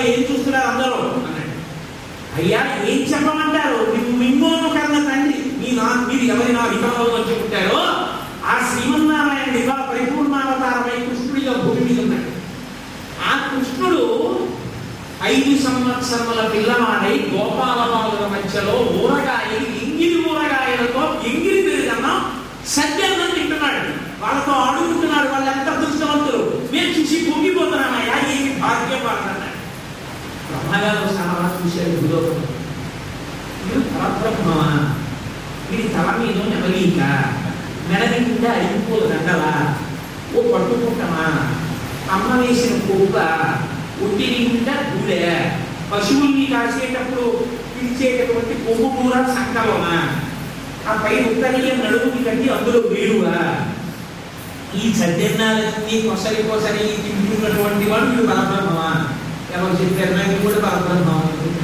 ఏం చూస్తున్నారు అందరూ అన్నాడు అయ్యా ఏం చెప్పమంటారు నువ్వు మిమ్మోను కన్న తండ్రి మీ నా మీరు ఎవరి నా విధానంలో వచ్చి పుట్టారో ఆ శ్రీమన్నారాయణుడు ఇవాళ పరిపూర్ణావతారమై కృష్ణుడిగా భూమి మీద ఉన్నాడు ఆ కృష్ణుడు ఐదు సంవత్సరముల పిల్లవాడై గోపాల బాలుల మధ్యలో ఊరగాయలు ఎంగిలి ఊరగాయలతో ఎంగిలి పెరుగన్నా సత్యాన్నం తింటున్నాడు వాళ్ళతో ఆడుకుంటున్నాడు వాళ్ళు ఎంత అదృష్టవంతులు మేము చూసి పొంగిపోతున్నామయ్యా ఏమి భాగ్యం వాళ్ళన్నాడు బ్రహ్మగారు చాలా చూశారు భూలోకం మీరు పరబ్రహ్మమా వీడి తల మీద నెమలీక మెడ నిండా అయిపోదు దండలా ఓ పట్టుకుంటామా అమ్మ వేసిన కొవ్వ ఒట్టి నిండా గూడె పశువుల్ని కాసేటప్పుడు పిలిచేటటువంటి కొవ్వు కూర సంకలన ఆ పై ఉత్తరీయం నడుముకి కట్టి అందులో వేరువా ఈ సజ్జనాలన్నీ కొసరి కొసరి తింటున్నటువంటి వాడు వీడు పరబ్రహ్మమా ఎవరు చెప్పారు నాకు కూడా పరబ్రహ్మం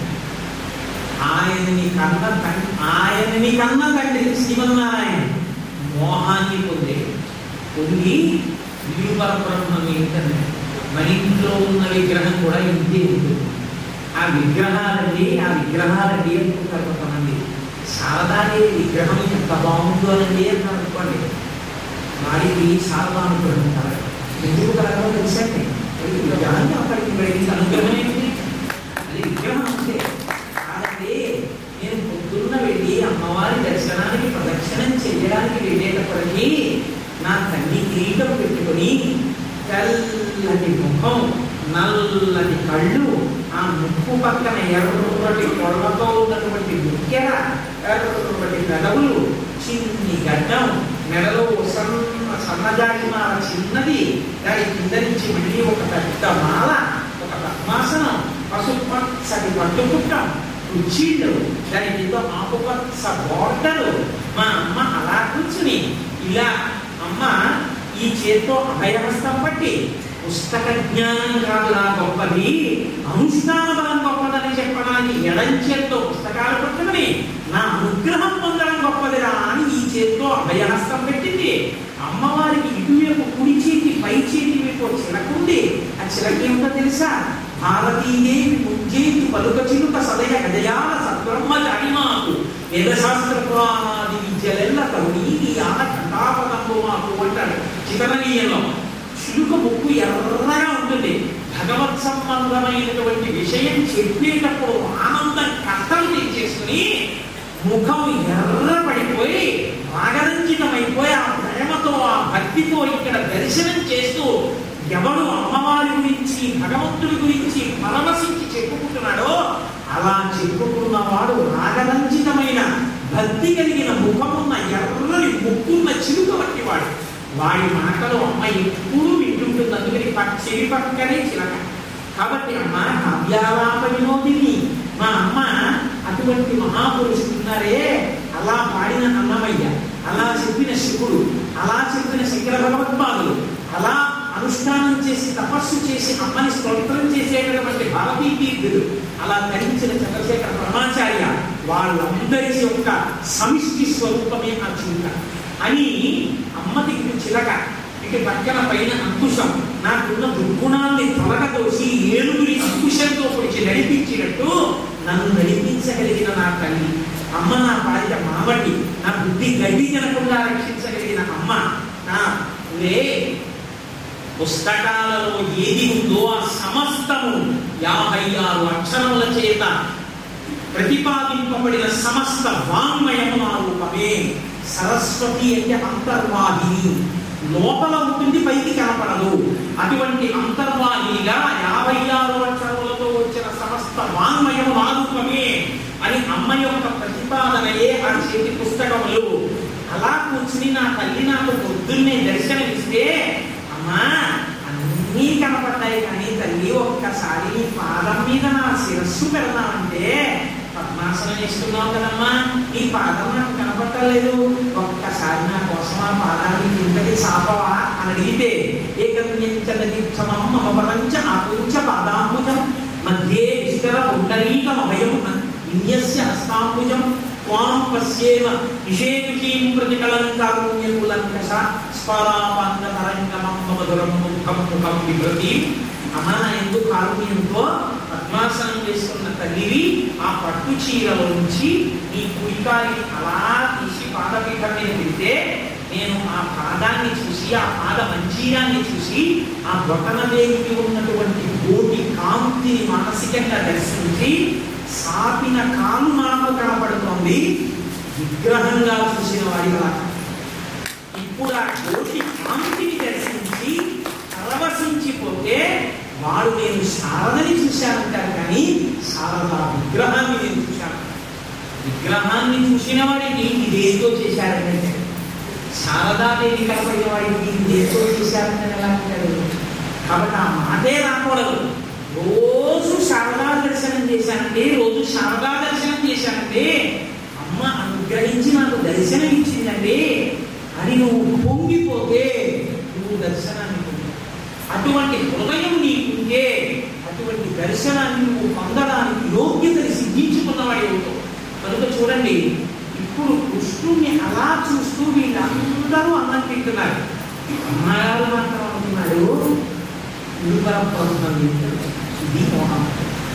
ఆయనని కన్న తండ్రి ఆయనని కన్న తండ్రి శ్రీమన్నారాయణ మోహాన్ని పొందే పొంది వీడు పరబ్రహ్మం ఏంటంటే మన ఇంట్లో ఉన్న విగ్రహం కూడా ఇంతే ఉంటుంది ఆ విగ్రహాలండి ఆ విగ్రహాలండి అనుకుంటారు కొంతమంది శారదాదేవి విగ్రహం ఎంత బాగుందోనండి అని అనుకోండి వాడికి శారదా అనుకుంటారు ఎందుకు కలగో తెలుసండి అది విగ్రహాన్ని అక్కడికి వెళ్ళి అనుగ్రహం ఏంటి అది విగ్రహం అంతే కాదండి నేను పొద్దున్న వెళ్ళి అమ్మవారి దర్శనానికి ప్రదక్షిణం చేయడానికి వెళ్ళేటప్పటికీ నా తల్లి కిరీటం పెట్టుకొని తెల్లటి ముఖం నల్లటి కళ్ళు ఆ ముక్కు పక్కన ఎర్రటి కొళ్ళతో ఉన్నటువంటి ముక్కెర ఎర్రటి పెదవులు చిన్ని గడ్డం మెడలో సన్న సన్నజాటి మాల చిన్నది దాని కింద నుంచి మళ్ళీ ఒక పెద్ద మాల ఒక పద్మాసనం పసుపు పచ్చటి పట్టుకుంటాం కుర్చీళ్ళు దాని కింద ఆకుపచ్చ బోర్డరు మా అమ్మ అలా కూర్చుని ఇలా అమ్మ ఈ చేత్తో అభయహస్తం పట్టి పుస్తక జ్ఞానం కాదు నా గొప్పది అనుష్ఠాన బలం గొప్పదని చెప్పడానికి ఎడం చేత్తో పుస్తకాలు పట్టుకుని నా అనుగ్రహం పొందడం గొప్పదిరా అని ఈ చేత్తో అభయహస్తం పెట్టింది అమ్మవారికి ఇటువైపు కుడి చేతి పై చేతి వైపు ఒక చిలక ఉంది ఆ చిలక ఏమిటో తెలుసా భారతీయేవి ముంజేతి పలుక చిలుక సదయ గజయాల సద్బ్రహ్మ జాడిమాకు వేదశాస్త్ర పురాణాది విద్యలెల్ల కరుణీకి ఆన ఖండాపదంబు మాకు అంటాడు చితరణీయంలో చిలుక ముక్కు ఎర్రగా ఉంటుంది భగవత్ సంబంధమైనటువంటి విషయం చెప్పేటప్పుడు ఆనందం కష్టం తెచ్చేసుకుని ముఖం ఎర్రపడిపోయి రాగరంజితమైపోయి ఆ ప్రేమతో ఆ భక్తితో ఇక్కడ దర్శనం చేస్తూ ఎవడు అమ్మవారి గురించి భగవంతుడి గురించి పరవశించి చెప్పుకుంటున్నాడో అలా చెప్పుకున్నవాడు రాగరంజితమైన భక్తి కలిగిన ముఖమున్న ఎర్రని ముక్కున్న చిలుక వంటి వాడు వాడి మాటలు అమ్మ ఎప్పుడూ వింటుంటుంది అందుకని పక్- చెవి పక్కనే చిలక కాబట్టి అమ్మ కావ్యాలాప వినోదిని మా అమ్మ అటువంటి మహాపురుషుడు ఉన్నారే అలా పాడిన అన్నమయ్య అలా చెప్పిన శివుడు అలా చెప్పిన శంకర భగవత్పాదులు అలా అనుష్ఠానం చేసి తపస్సు చేసి అమ్మని స్తోత్రం చేసేటటువంటి భారతీ తీర్థులు అలా ధరించిన చంద్రశేఖర బ్రహ్మాచార్య వాళ్ళందరి యొక్క సమిష్టి స్వరూపమే ఆ చిలుక అని అమ్మ దగ్గర చిలక ఇక పక్కన పైన అంకుశం నాకున్న దుర్గుణాన్ని తొలగదోసి ఏనుగురి అంకుశంతో పొడిచి నడిపించినట్టు నన్ను నడిపించగలిగిన నా తల్లి అమ్మ నా బాధ్యత మావటి నా బుద్ధి గడ్డి తినకుండా రక్షించగలిగిన అమ్మ నా లే పుస్తకాలలో ఏది ఉందో ఆ సమస్తము యాభై ఆరు అక్షరముల చేత ప్రతిపాదింపబడిన సమస్త వాంగ్మయము నా రూపమే సరస్వతి అంటే అంతర్వాహిని లోపల ఉంటుంది పైకి కనపడదు అటువంటి అంతర్వాహినిగా యాభై ఆరు అక్షరములతో వచ్చిన సమస్త వాంగ్మయము నా రూపమే అని అమ్మ యొక్క ప్రతిపాదనయే ఆ చేతి పుస్తకములు అలా కూర్చుని నా తల్లి నాకు పొద్దున్నే దర్శనమిస్తే అమ్మా అన్నీ కనపడ్డాయి కానీ తల్లి ఒక్కసారి నీ పాదం మీద నా శిరస్సు పెడదామంటే పద్మాసనం వేసుకున్నావు కదమ్మా నీ పాదం నాకు కనపట్టలేదు ఒక్కసారి నా కోసం ఆ పాదాన్ని కిందకి చాపవా అని అడిగితే ఏకన్యంచనదీక్షమం మమ పరంచ ఆపుంచ పాదాంబుజం మధ్యే విస్తర పుండరీకమభయం విన్యస్య హస్తాంబుజం త్వాం పశ్యేమ విషేవిషీం ప్రతికలం కారుణ్యకులంకష స్వరాపాంగ తరంగమం మధురం ముఖం ముఖం విభృతి అమ్మ నా ఎందుకు కారుణ్యంతో పక్క పద్మాసనం వేసుకున్న తల్లివి ఆ పట్టు చీరలో నుంచి నీ కుడికాలిని అలా తీసి పాదపీఠం మీద పెడితే నేను ఆ పాదాన్ని చూసి ఆ పాద మంచీరాన్ని చూసి ఆ బొటనవేలికి ఉన్నటువంటి కోటి కాంతిని మానసికంగా దర్శించి సాపిన కాలు నాకు కనపడుతోంది విగ్రహంగా చూసిన వాడిగా ఇప్పుడు ఆ కోటి కాంతిని దర్శించి పరవశించిపోతే వాడు నేను శారదని చూశానంటారు కానీ శారద విగ్రహాన్ని నేను చూశాను విగ్రహాన్ని చూసిన వాడికి ఇదేదో చేశారంటే శారదాదేవి కనపడిన వాడికి ఇదేదో చేశారని ఎలా అంటాడు కాబట్టి ఆ మాటే రాకూడదు రోజు శారదా దర్శనం చేశానండి రోజు శారదా దర్శనం చేశానండి అమ్మ అనుగ్రహించి నాకు దర్శనం ఇచ్చిందండి అని నువ్వు పొంగిపోతే నువ్వు దర్శనాన్ని పొందావు అటువంటి హృదయం నీకుంటే అటువంటి దర్శనాన్ని నువ్వు పొందడానికి యోగ్యతని సిద్ధించుకున్నవాడి అవుతావు కనుక చూడండి ఇప్పుడు కృష్ణుణ్ణి అలా చూస్తూ వీళ్ళందరూ అన్నం తింటున్నారు అమ్మాయిలు మాత్రం అనుకున్నాడు ఇది పరబ్రహ్మం ఇది మోహం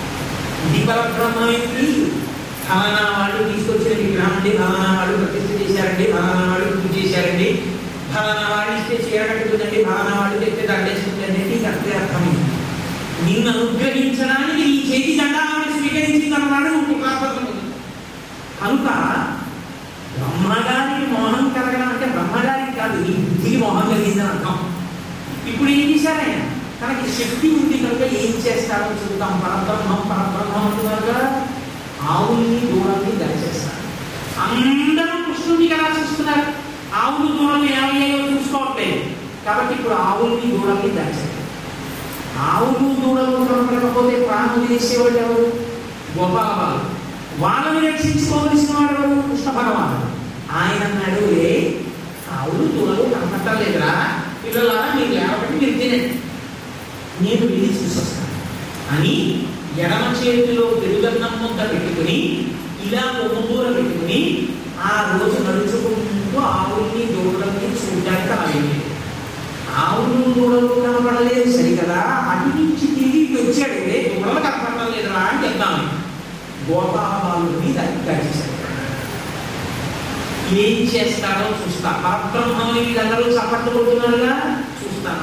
ఇది పరబ్రహ్మం ఏంటి ఫలానా వాళ్ళు తీసుకొచ్చిన విగ్రహం అండి ఫలానా వాళ్ళు ప్రతిష్ఠ చేశారండి ఫలానా వాళ్ళు పూజ చేశారండి ఫలానా వాళ్ళు ఇస్తే చీర కట్టుకుందండి ఫలానా వాళ్ళు తెస్తే దండేసుకుందండి నీకు అర్థే అర్థమైంది నిన్ను అనుగ్రహించడానికి నీ చేతి దండ ఆవిడ స్వీకరించింది అన్నాడు నువ్వు కృపాపత్రం కనుక బ్రహ్మగారికి మోహం కలగడం అంటే బ్రహ్మగారికి కాదు నీ బుద్ధికి మోహం కలిగిందని అర్థం ఇప్పుడు ఏం చేశారు ఆయన తనకి శక్తి ఉంది కనుక ఏం చేస్తారో చూద్దాం పరబ్రహ్మం పరబ్రహ్మం అంటున్నారు కదా ఆవుల్ని దూడల్ని దయచేస్తారు అందరూ కృష్ణుడిని ఎలా చూస్తున్నారు ఆవులు దూడలు ఏమయ్యాయో చూసుకోవట్లేదు కాబట్టి ఇప్పుడు ఆవుల్ని దూడల్ని దయచేస్తారు ఆవులు దూడలు కనపడకపోతే ప్రాణం చేసేవాడు ఎవరు గోపాలవాళ్ళు వాళ్ళని రక్షించుకోవలసిన వాడు ఎవరు కృష్ణ భగవానుడు ఆయన అన్నాడు ఏ ఆవులు దూడలు కనపట్టలేదురా పిల్లలారా మీరు లేవబట్టి మీరు తినండి నేను వెళ్ళి చూసొస్తాను అని ఎడమ చేతిలో పెరుగన్నం ముద్ద పెట్టుకుని ఇలా కొమ్మూర పెట్టుకుని ఆ రోజు నడుచుకుంటూ ఆవుల్ని దూడల్ని చూడడానికి రాలేదు ఆవులు దూడలు కనపడలేదు సరికదా అటు నుంచి తిరిగి ఇటు వచ్చాడు ఏ దూడలు కనపడడం లేదురా అని చెప్తాను గోపాలను చేశాడు ఏం చేస్తాడో చూస్తా పరబ్రహ్మని వీళ్ళందరూ చప్పట్లు కొడుతున్నారుగా చూస్తాను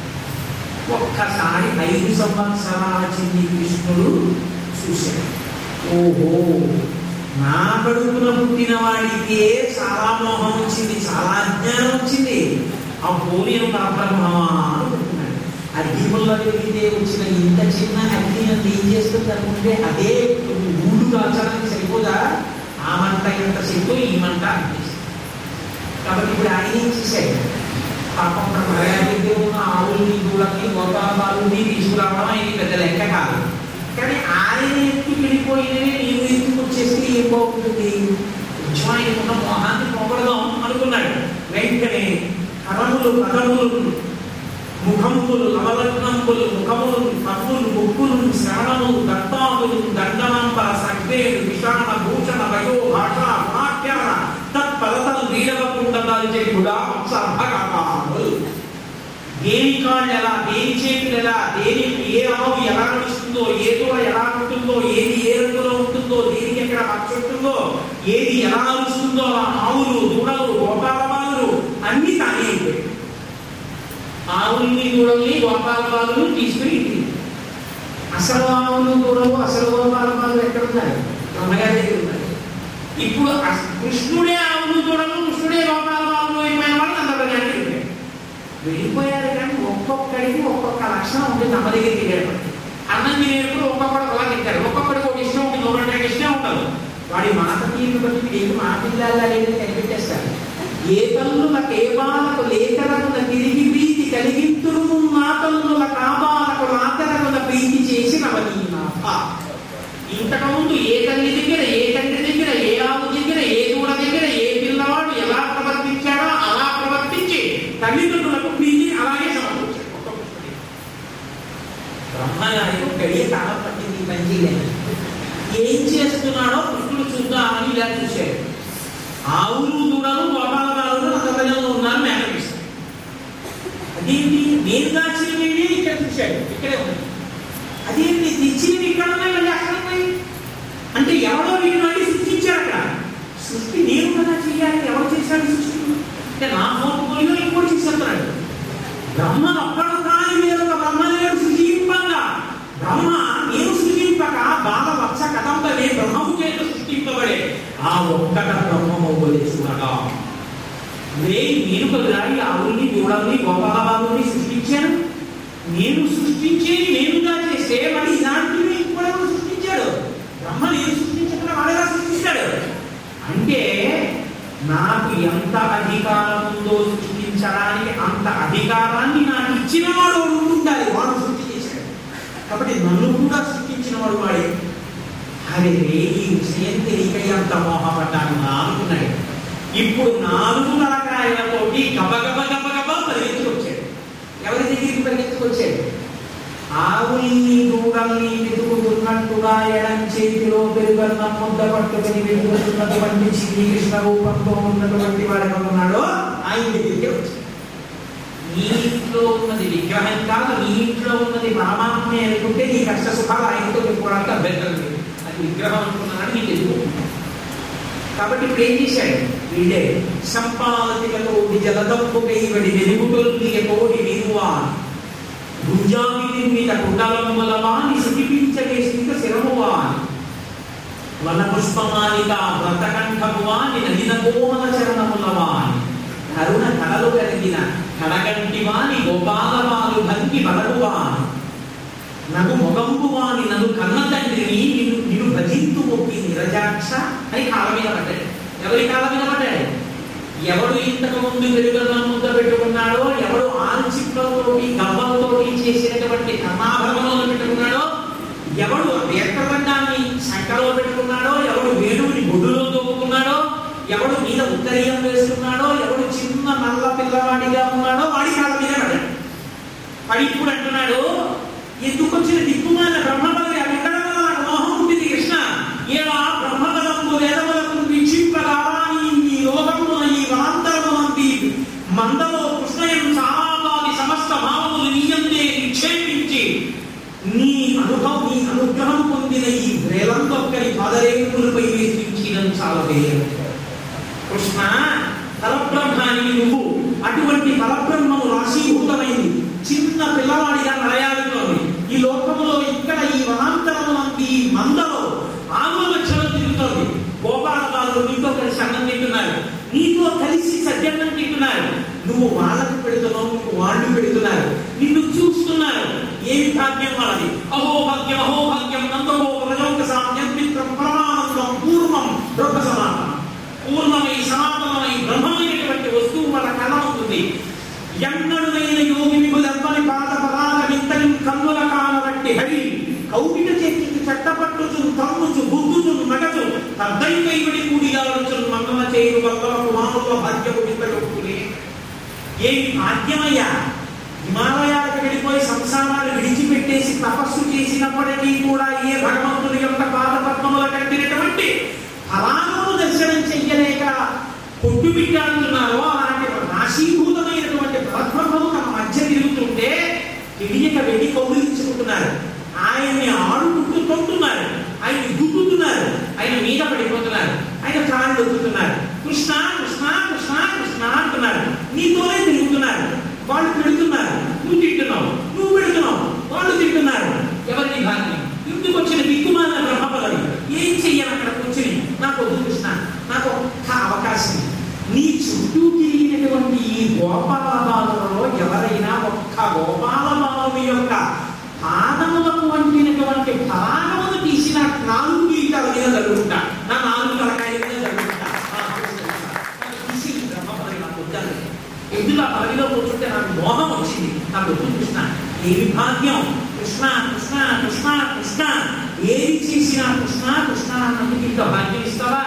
ఒక్కసారి ఐదు సంవత్సరాల చిన్ని కృష్ణుడు చూశాడు ఓహో నా కడుపున పుట్టిన వాడికే చాలా మోహం వచ్చింది చాలా అజ్ఞానం వచ్చింది అబ్బో నేను పరబ్రహ్మమా అనుకుంటున్నాడు అగ్గిపుల్ల వెలిగితే వచ్చిన ఇంత చిన్న అగ్ని నన్ను ఏం చేస్తుంది అనుకుంటే అదే ఊళ్ళు కాల్చడానికి సరిపోదా ఆ మంట ఎంత శక్తో ఈ మంట అనిపిస్తుంది కాబట్టి ఇప్పుడు ఆయన ఏం చేశాడు పాపం బ్రహ్మగారికి ఉన్న ఆవుల్ని దూడల్ని గోపాలని తీసుకురావడం ఆయనకి పెద్ద లెక్క కాదు కానీ ఆయన ఎత్తుకు వెళ్ళిపోయినవి నీవు ఎత్తుకు వచ్చేస్తే ఏం బాగుంటుంది కొంచెం ఆయనకున్న మోహాన్ని పోగొడదాం అనుకున్నాడు వెంటనే కరములు పదములు ముఖములు నవరత్నంబులు ముఖములు కప్పులు ముక్కులు శ్రవణములు దత్తాములు దండనంబ సగ్వేలు విషాణ భూషణ వయో భాష గుణాఖ్యాన తత్పదతలు వీడవకుండా దాల్చే కూడా సర్భకాలు దేని కాళ్ళు ఎలా దేని చేతులు ఎలా దేని ఏ ఆవు ఎలా నడుస్తుందో ఏ దూడ ఎలా ఉంటుందో ఏది ఏ రంగులో ఉంటుందో దేనికి ఎక్కడ పక్షి ఉంటుందో ఏది ఎలా అరుస్తుందో ఆ ఆవులు దూడలు గోపాలబాలు అన్ని తానే అయిపోయాయి ఆవుల్ని దూడల్ని గోపాలబాలు తీసుకుని ఇంటికి అసలు ఆవులు దూడలు అసలు గోపాలబాలు ఎక్కడ ఉన్నాయి బ్రహ్మగారి దగ్గర ఉన్నాయి ఇప్పుడు అస- కృష్ణుడే ఆవులు దూడలు కృష్ణుడే గోపాలబాలు అయిపోయిన వాళ్ళు అందరూ వెళ్ళిపోయారు వెళ్ళిపోయారు కానీ ఒక్కొక్కడికి ఒక్కొక్క లక్షణం ఉంటుంది అమ్మ దగ్గరికి వెళ్ళేటప్పటికి అన్నం తినేటప్పుడు ఒక్కొక్కడు అలా తింటారు ఒక్కొక్కడికి ఒక ఇష్టం ఉంటుంది ఒకటి ఇష్టం ఉండదు వాడి మాట తీరు బట్టి వీడు మా పిల్లల లేదని కనిపెట్టేస్తారు ఏ తల్లుల కేవాలకు లేఖలకుల తిరిగి ప్రీతి కలిగింతురు మా తల్లుల కాబాలకు రాతరకుల ప్రీతి చేసి నవనీనాథ ఇంతకుముందు ఏ తల్లి దగ్గర ఏ తండ్రి దగ్గర ఏ ఆవు దగ్గర ఏ దూడ దగ్గర ఏ పిల్లవాడు ఎలా ప్రవర్తించాడో అలా ప్రవర్తించి తల్లిదండ్రులకు ప్రీతి అలాగే సమర్పించాడు ఒక్కొక్కటి బ్రహ్మగారికి గడియ కాలం పట్టింది పని చేయలేదు ఏం చేస్తున్నాడో కృష్ణుడు చూద్దామని ఇలా చూశాడు ఆవులు దూడలు గోపాలబాలు అంతర్గతంలో ఉన్నారు మేనపిస్తారు అదేంటి నేను దాచిన వేడి ఇక్కడ చూశాడు ఇక్కడే ఉంది అదేంటి తెచ్చినవి ఇక్కడ ఉన్నాయి చేయాలి ఎవరు చేశాడు సృష్టి అంటే నా పోర్ట్ఫోలియో ఇంకోటి చేసేస్తున్నాడు బ్రహ్మ ఒక్కడు కాని వేరొక బ్రహ్మ లేడు సృష్టింపగా బ్రహ్మ నేను సృష్టింపక బాల వచ్చ కదంబమే బ్రహ్మము చేత సృష్టింపబడే ఆ ఒక్కట బ్రహ్మమవ్వలే చూడగా వేయి నేను కదురా ఈ ఆవుల్ని దూడల్ని గోపాలబాబుని సృష్టించాను నేను సృష్టించేది నేనుగా చేస్తే మరి ఇలాంటివి ఇంకోడెవరు సృష్టించాడు బ్రహ్మ నేను సృష్టించకుండా వాడేలా సృష్టిస్తాడు అంటే నాకు ఎంత అధికారం ఉందో సృష్టించడానికి అంత అధికారాన్ని నాకు ఇచ్చిన వాడు ఒకడు ఉండాలి వాడు సృష్టి చేశాడు కాబట్టి నన్ను కూడా సృష్టించిన వాడు వాడే అరే ఈ విషయం తెలియక ఎంత మోహపడ్డాను నా అనుకున్నాడు ఇప్పుడు నాలుగు నరకాయలతోటి గబగబ గబగబ పరిగెత్తుకొచ్చాడు ఎవరి దగ్గరికి పరిగెత్తుకొచ్చాడు ఆవుల్ని దూడల్ని వెతుకుతున్నట్టుగా ఎడం చేతిలో పెరుగన్న ముద్ద పట్టుకుని వెతుకుతున్నటువంటి శ్రీకృష్ణ రూపంతో ఉన్నటువంటి వాడు ఎవరున్నాడో ఆయన దగ్గరికి వచ్చాడు నీ ఇంట్లో ఉన్నది విగ్రహం కాదు నీ ఇంట్లో ఉన్నది పరమాత్మే అనుకుంటే నీ కష్ట సుఖాలు ఆయనతో చెప్పుకోవడానికి అభ్యంతరం లేదు అది విగ్రహం అనుకున్నానని నీకు ఎందుకు కాబట్టి ఇప్పుడు ఏం చేశాడు వీడే సంపాదకులతోటి జలదప్పు కైవడి వెలుగుతోటి విరువా భుజామి నిర్మిత కుండలములవాని శిఖిపించగే స్థిత శిరమువాని వన పుష్పమాలిక వ్రతకంఠమువాని నదిన కోమల చరణములవాని కరుణ కళలు కలిగిన కడగంటివాని గోపాలవాలు భంగి బలగువాని నగు మొగంబువాని నన్ను కన్న తండ్రిని నిన్ను నిన్ను భజింతు మొక్కి నిరజాక్ష అని కాళ్ళ మీద పడ్డాడు ఎవరి కాళ్ళ మీద పడ్డాడు ఎవడు ఇంతకు ముందు వెలుగున్న ముద్ద పెట్టుకున్నాడో ఎవడు ఆల్చిప్పలతోటి గవ్వలతోటి చేసినటువంటి కర్మాభరణంలో పెట్టుకున్నాడో ఎవడు వేర్కబండాన్ని సంకలో పెట్టుకున్నాడో ఎవడు వేణువుని బొడ్డులో దోపుకున్నాడో ఎవడు మీద ఉత్తరీయం వేసుకున్నాడో ఎవడు చిన్న నల్ల పిల్లవాడిగా ఉన్నాడో వాడి కాళ్ళ మీద పడ్డాడు పడి ఇప్పుడు అంటున్నాడు ఎందుకు వచ్చిన దిక్కుమాల బ్రహ్మపదవి అది ఉండడం వల్ల నాకు మోహం ఉంటుంది కృష్ణ ఏవా బ్రహ్మపదము వేదములకు వీక్షింపగాని ఈ లోకమున ఈ వనాంతరమునంది మందలో కృష్ణయం చాలాది సమస్త భావములు నీయందే నిక్షేపించి నీ అనుభవం నీ అనుగ్రహం పొందిన ఈ వ్రేలంతొక్కని పాదరేకులపై వేసించడం చాలా కృష్ణ పరబ్రహ్మానికి నువ్వు అటువంటి పరబ్రహ్మము రాశీభూతమైంది చిన్న పిల్లవాడిగా నడయాడుతోంది ఈ లోకములో ఇక్కడ ఈ వనాంతరమునంది ఈ మందలో ఆమె లక్షణం తిరుగుతోంది గోపాల బాలు నీతో కలిసి అన్నం తింటున్నారు నీతో కలిసి సజ్జన్నం తింటున్నారు నువ్వు వాళ్ళకు పెడుతున్నావు నీకు వాళ్ళు పెడుతున్నారు నిన్ను చూస్తున్నారు ఏమి భాగ్యం వాళ్ళది అహో భాగ్యం అహో భాగ్యం నందమో ప్రజోక సామ్యం మిత్రం పరమానందం పూర్వం లోక సమానం పూర్ణమై సనాతనమై బ్రహ్మమైనటువంటి వస్తువు మన కళ ఉంటుంది ఎన్నడునైన యోగి విభులెవ్వని పాద పదాల వింతని కన్నుల కాలరట్టి హరి కౌగిట చేతికి చట్టపట్టుచు తమ్ముచు బుద్ధుచు మగచు తద్దై కైబడి కూడియాడుచు మంగళ చేయుడు వల్ల కుమారుల భాగ్యము వింతగొట్టుకుని ఏమి భాగ్యమయ్యా హిమాలయాలకు వెళ్ళిపోయి సంసారాలు విడిచిపెట్టేసి తపస్సు చేసినప్పటికీ కూడా ఏ భగవంతుని యొక్క పాదపద్మముల కంటినటువంటి ఫలాలను దర్శనం చెయ్యలేక కొట్టుబిట్టాడుతున్నారో అలాంటి రాశీభూతమైనటువంటి పరబ్రహ్మము తమ మధ్య తిరుగుతుంటే తెలియక వెళ్ళి కౌగిలించుకుంటున్నారు ఆయన్ని ఆడుకుంటూ తొంటున్నారు ఆయన గుద్దుతున్నారు ఆయన మీద పడిపోతున్నారు ఆయన కాళ్ళు దొక్కుతున్నారు కృష్ణ కృష్ణ కృష్ణ కృష్ణ అంటున్నారు నీతోనే తిరుగుతున్నారు వాళ్ళు పెడుతున్నారు నువ్వు తింటున్నావు నువ్వు పెడుతున్నావు వాళ్ళు తింటున్నారు ఎవరిని భాగ్యం ఎందుకు వచ్చిన దిక్కుమాల బ్రహ్మపదవి ఏం చెయ్యాలి అక్కడ కూర్చుని నాకు వద్దు కృష్ణ నాకు ఒక్క అవకాశం నీ చుట్టూ తిరిగినటువంటి ఈ గోపాలబాలలో ఎవరైనా ఒక్క గోపాలబాలు యొక్క పాదములకు వంటినటువంటి ఫలానమును తీసి నా నాలుగు కిరీటాల మీద జరుగుతా నా నాలుగు తలకాయల మీద జరుగుతా తీసి ఈ బ్రహ్మపదవి నాకు వద్దాను ఎందుకు ఆ పదవిలో కూర్చుంటే నాకు మోహం వచ్చింది నాకు వద్దు కృష్ణ ఏమి భాగ్యం కృష్ణ కృష్ణ కృష్ణ కృష్ణ ఏది చేసినా కృష్ణ కృష్ణ అన్నందుకు ఇంత భాగ్యం ఇస్తావా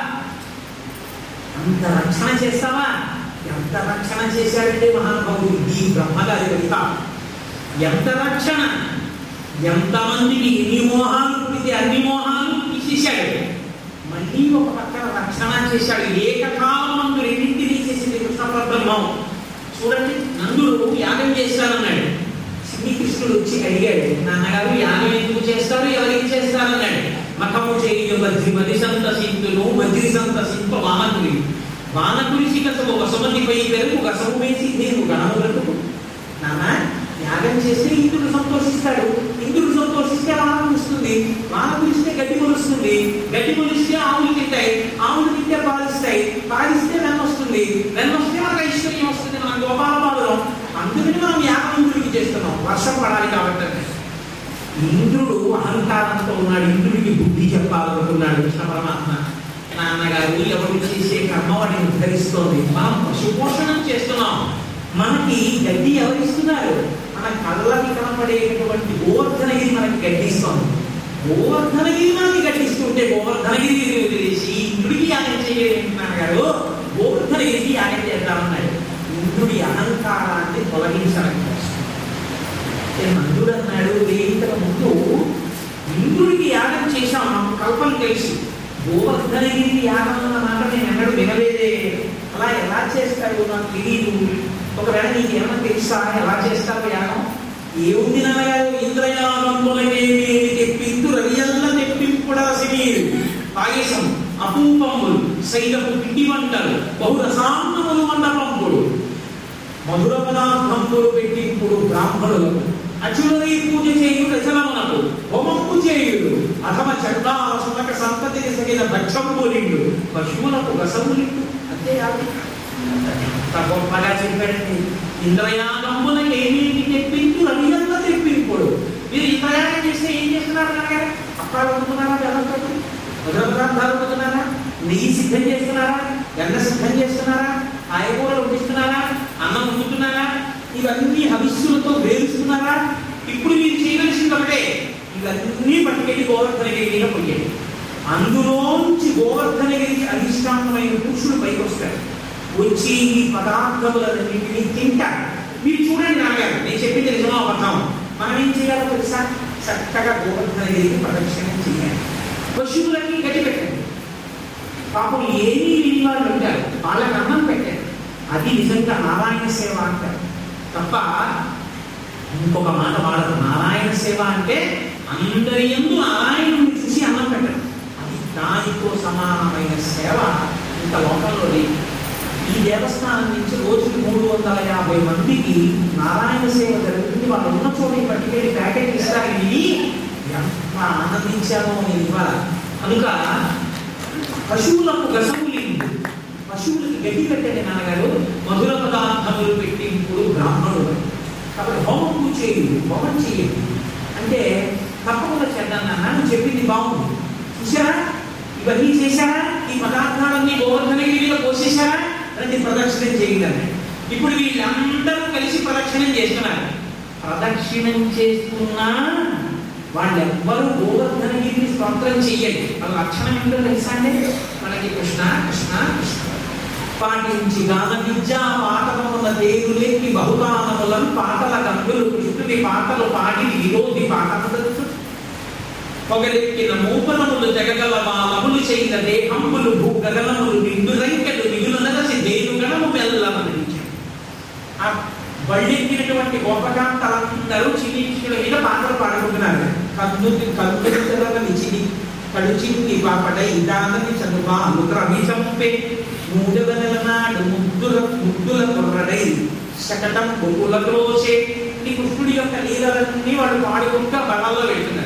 అంత రక్షణ చేస్తావా ఎంత రక్షణ చేశాడంటే మహానుభావుడు ఈ బ్రహ్మగారి కవిత ఎంత రక్షణ ఎంతమందికి ఎన్ని మోహాలు పుడితే అన్ని మోహాలు తీసేశాడు మళ్ళీ ఒక పక్కన రక్షణ చేశాడు ఏకకాలం మందు రెండింటినీ చేసింది కృష్ణ పరబ్రహ్మం చూడండి నందుడు యాగం చేస్తానన్నాడు శ్రీకృష్ణుడు వచ్చి అడిగాడు నాన్నగారు యాగం ఎందుకు చేస్తారు ఎవరికి చేస్తారన్నాడు మఖము చేయ వజ్రి మది సంత సింతులు వజ్రి సంత సింప వాహనులు వాన కురిసి కసము వసమతిపై పెరుగు గసము వేసి నేను గణములకు నాన్న యాగం చేస్తే ఇంద్రుడు సంతోషిస్తాడు ఇంద్రుడు సంతోషిస్తే వాన కురుస్తుంది వాన కురిస్తే గడ్డి మొలుస్తుంది గడ్డి మొలిస్తే ఆవులు తింటాయి ఆవులు తింటే పాలిస్తాయి పాలిస్తే వెన్న వస్తుంది వెన్న వస్తే మనకు ఐశ్వర్యం వస్తుంది మనం గోపాల బాధలం అందుకని మనం యాగం ఇంద్రుడికి చేస్తున్నాం వర్షం పడాలి కాబట్టి ఇంద్రుడు అహంకారంతో ఉన్నాడు ఇంద్రుడికి బుద్ధి చెప్పాలనుకున్నాడు కృష్ణ పరమాత్మ నాన్నగారు ఎవరు చేసే కర్మ వాడిని ఉద్ధరిస్తోంది మనం పశుపోషణం చేస్తున్నాం మనకి గడ్డి ఎవరిస్తున్నారు మన కళ్ళకి కనపడేటటువంటి గోవర్ధనగిరి మనకి గడ్డిస్తోంది గోవర్ధనగిరి మనకి గడ్డిస్తుంటే గోవర్ధనగిరి వదిలేసి ఇంద్రుడికి యాగం చేయలేమంటున్నాను గారు గోవర్ధనగిరికి యాగం చేద్దామన్నాడు ఇంద్రుడి అహంకారాన్ని తొలగించడం కోసం మందుడు అన్నాడు ఇంతకు ముందు ఇంద్రుడికి యాగం చేశాం మాకు కల్పన తెలుసు గోవర్ధనగిరి యాగం అన్న మాట నేను ఎన్నడూ వినలేదే అలా ఎలా చేస్తాడు నాకు తెలియదు ఒకవేళ నీకు ఏమైనా తెలుసా ఎలా చేస్తావు యాగం ఏముంది నాన్నగారు ఇంద్రయాగంబులకేమి తెప్పింతు రవియల్ల తెప్పింపుడాసి మీరు పాయసం అపూపములు శైలపు పిండి వంటలు బహురసాన్నములు మండపంపుడు మధుర పదార్థంపులు పెట్టింపుడు బ్రాహ్మణులకు అచులై పూజ చేయు రచనమునకు హోమంపు చేయుడు అథమ చండాల సునక సంతతికి సగిన భక్షంబులిండు పశువులకు రసములిండు అంతే కాదు అంత గొప్పగా చెప్పాడండి ఇంద్రయాగంబుల ఏమేమి తెప్పించు రవియంగా తెప్పింపుడు మీరు ఇంద్రయాగం చేస్తే ఏం చేస్తున్నారు నాన్నగారు అప్పాలు వండుతున్నారా బెల్లంతో మధుర పదార్థాలు వండుతున్నారా నెయ్యి సిద్ధం చేస్తున్నారా ఎండ సిద్ధం చేస్తున్నారా కాయగూరలు వండిస్తున్నారా అన్నం వండుతున్నారా ఇవన్నీ హవిస్సులతో వేరుస్తున్నారా ఇప్పుడు మీరు చేయవలసింది ఒకటే ఇవన్నీ పట్టుకెళ్ళి గోవర్ధనగిరి మీద పోయాడు అందులోంచి గోవర్ధనగిరికి అధిష్టానమైన పురుషుడు పైకి వస్తాడు వచ్చి ఈ పదార్థములన్నింటినీ తింటాడు మీరు చూడండి నాన్నగారు నేను చెప్పింది నిజమా అబద్ధం మనం ఏం చేయాలో తెలుసా చక్కగా గోవర్ధనగిరికి ప్రదక్షిణం చేయాలి పశువులకి గట్టి పెట్టండి పాపం ఏమీ లేని వాళ్ళు ఉంటారు వాళ్ళకి అన్నం పెట్టారు అది నిజంగా నారాయణ సేవ అంటారు తప్ప ఇంకొక మాట వాడదు నారాయణ సేవ అంటే అందరి ఎందు నారాయణుని చూసి అన్నం పెట్టడం అది దానితో సమానమైన సేవ ఇంత లోకంలో లేదు ఈ దేవస్థానం నుంచి రోజుకి మూడు వందల యాభై మందికి నారాయణ సేవ జరుగుతుంది వాళ్ళు ఉన్న చోటు పట్టుకెళ్ళి ప్యాకెట్ ఇస్తారు ఇది ఎంత ఆనందించామో నేను ఇవాళ కనుక పశువులకు గసములిండు పశువులకి గడ్డి పెట్టండి నాన్నగారు మధుర పదార్థములు పెట్టింపుడు బ్రాహ్మణుడు కాబట్టి హోమం చేయండి హోమం చేయండి అంటే తప్పకుండా చేద్దాం నాన్న నువ్వు చెప్పింది బాగుంది చూసారా ఇవన్నీ చేశారా ఈ పదార్థాలన్నీ గోవర్ధనగిరిలో పోసేశారా రండి ప్రదక్షిణం చేయండి ఇప్పుడు వీళ్ళందరూ కలిసి ప్రదక్షిణం చేస్తున్నారు ప్రదక్షిణం చేస్తున్నా వాళ్ళెవ్వరూ గోవర్ధనగిరిని స్తోత్రం చెయ్యండి వాళ్ళ లక్షణం ఏంటో తెలుసా అండి మనకి కృష్ణ కృష్ణ కృష్ణ పాటించి గాన విద్య పాటలముల దేవులెక్కి బహుగానములను పాటల గంగులు కృష్ణుని పాటలు పాడి విరోధి పాటలు పొగలెక్కిన మూపనములు జగగల బాలములు చేయిన దేహంబులు భూగగనములు నిండు రంకెలు మిగులు నరసి దేనుగణము మెల్లమనించాడు ఆ బళ్ళెక్కినటువంటి గోపకాంతలందరూ చిన్నీక్షుల మీద పాటలు పాడుకుంటున్నారు కన్ను కన్ను చిని కడుచింది పాపడై దానని చదువా అనుగ్రహి చంపే మూడవ నెల నాడు ముద్దుల ముద్దుల కుర్రడై శకటం బొగ్గుల క్రోచే ఈ కృష్ణుడి యొక్క లీలలన్నీ వాడు పాడుకుంటూ బలాల్లో వెళ్తున్నారు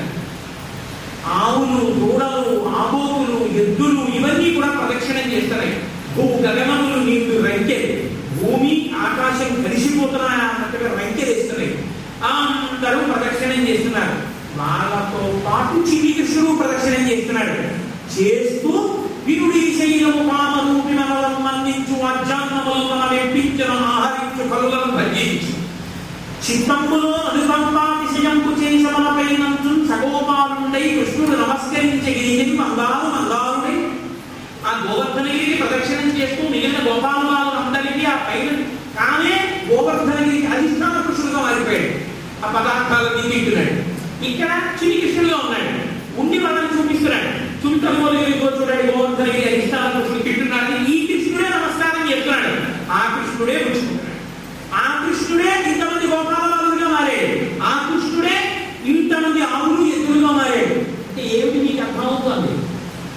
ఆవులు దూడలు ఆబోకులు ఎద్దులు ఇవన్నీ కూడా ప్రదక్షిణం చేస్తున్నాయి భూ గగనములు నీళ్లు రంకెలు భూమి ఆకాశం కలిసిపోతున్నాయి అన్నట్టుగా రంకెలేస్తున్నాయి అందరూ ప్రదక్షిణం చేస్తున్నారు వాళ్ళతో పాటు చిన్ని కృష్ణుడు ప్రదక్షిణం చేస్తున్నాడు చేస్తూ వినుడి శైలము కామరూపిన వలం మన్నించు అజ్ఞానములను వెప్పించను ఆహరించు కలులను భజించు చిత్తంబులో అనుకంపాతిశయంపు చేసమలపై నంచు సగోపాలుండై కృష్ణుడు నమస్కరించే గిరిని మందారు మందారుడై ఆ గోవర్ధనగిరికి ప్రదక్షిణం చేస్తూ మిగిలిన గోపాలు అందరికీ ఆ పైన కానే గోవర్ధనగిరికి అధిష్టాన కృష్ణుడుగా మారిపోయాడు ఆ పదార్థాలన్నీ తింటున్నాడు ఇక్కడ చిన్ని కృష్ణుడుగా ఉన్నాడు ఉండి వాళ్ళని చూపిస్తున్నాడు చుంటమూలగిరి చూడండి గోవర్ధనగిరి అధిష్టాన కృష్ణుడు తింటున్నాడు ఈ కృష్ణుడే నమస్కారం చేస్తున్నాడు ఆ కృష్ణుడే పుచ్చుకుంటున్నాడు ఆ కృష్ణుడే ఇంతమంది గోపాలబాలుగా మారాడు ఆ కృష్ణుడే ఇంతమంది ఆవులు ఎద్దులుగా మారాడు అంటే ఏమిటి మీకు అర్థమవుతుంది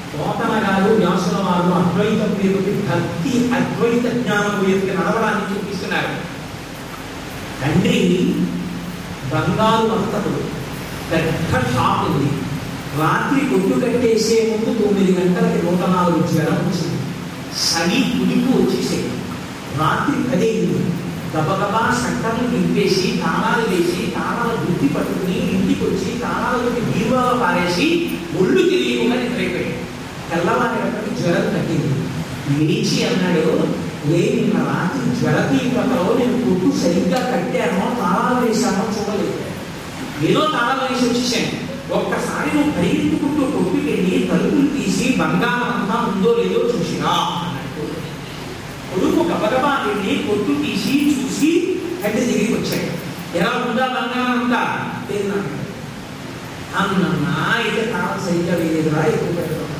పోతన గారు వ్యాసుల వారు అద్వైతం మీదకి భక్తి అద్వైత జ్ఞానం మీదకి నడవడానికి చూపిస్తున్నారు తండ్రి బంగారు వర్తకుడు పెద్ద షాప్ ఉంది రాత్రి కొట్టు కట్టేసే ముందు తొమ్మిది గంటలకి నూట నాలుగు జ్వరం వచ్చింది సగి కుదిపు వచ్చేసేది రాత్రి పదేంది గబగబా షట్టర్లు నింపేసి తాళాలు వేసి తాళాలు గుర్తి పట్టుకుని ఇంటికి వచ్చి తాళాలకి బీరువాలో పారేసి ఒళ్ళు తెలియకుండా నిద్రైపోయాడు తెల్లవారేటప్పటికి జ్వరం తగ్గింది లేచి అన్నాడు ఏ నిన్న రాత్రి జ్వర తీవ్రతలో నేను కొట్టు సరిగ్గా కట్టానో తాళాలు వేశానో చూడలేదు ఏదో తాళాలు వేసి వచ్చేసాను ఒక్కసారి నువ్వు పరిగెత్తుకుంటూ కొట్టుకెళ్ళి తలుపులు తీసి బంగారం అంతా ఉందో లేదో చూసిరా అన్నట్టు కొడుకు గబగబా వెళ్ళి కొట్టు తీసి చూసి తండ్రి దగ్గరికి వచ్చాడు ఎలా ఉందా బంగారం అంతా లేదు నాకు అన్నమ్మా అయితే తాళం సరిగ్గా వేయలేదురా ఎక్కువ పెడతాను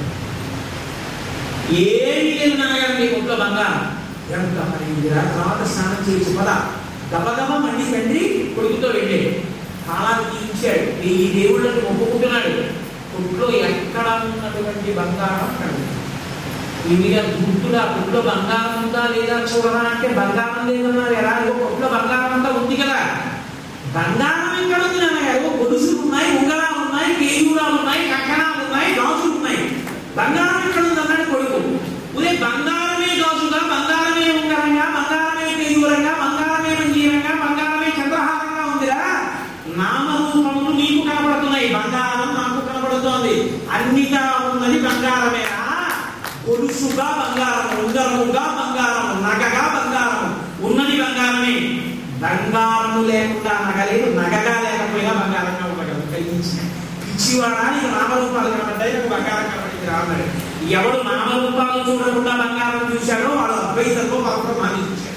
ఏమి లేదు నాన్నగారు మీ ఒంట్లో బంగారం ఎంత పడిందిరా తర్వాత స్నానం చేసి పద గబగబా మళ్ళీ తండ్రి కొడుకుతో వెళ్ళాడు తాళాలు తీయించాడు ఈ దేవుళ్ళని మొక్కుకుంటున్నాడు కొట్లో ఎక్కడ ఉన్నటువంటి బంగారం అక్కడ ఇవిగా గుర్తుగా కొట్లో బంగారం ఉందా లేదా చూడరా అంటే బంగారం లేదన్నారు ఎలా ఇగో కొట్లో బంగారం అంతా ఉంది కదా బంగారం ఎక్కడ ఉంది నాన్నగారు గొలుసులు ఉన్నాయి ఉంగరాలు ఉన్నాయి కేయూరాలు ఉన్నాయి కంకణాలు ఉన్నాయి గాజులు ఉన్నాయి బంగారం ఎక్కడ ఉంది అన్నాడు కొడుకు ఉదే బంగారమే గాజుగా బంగారమే ఉంగరంగా బంగారమే కేయూరంగా బంగారమే మంజీరంగా బంగారమే చంద్రహారంగా ఉందిరా నామరూపములు నీకు కనబడుతున్నాయి బంగారం నాకు కనబడుతోంది అన్నిగా ఉన్నది బంగారమేనా గొలుసుగా బంగారం ఉంగరముగా బంగారం నగగా బంగారం ఉన్నది బంగారమే బంగారము లేకుండా నగలేదు నగగా లేకపోయినా బంగారంగా ఉండగలదు కలిగించి పిచ్చివాడా నీకు నామరూపాలు కనబడ్డాయి నాకు బంగారం కనబడింది రా అన్నాడు ఎవడు నామరూపాలు చూడకుండా బంగారం చూశాడో వాడు అద్వైతంలో పరబ్రహ్మాన్ని చూశాడు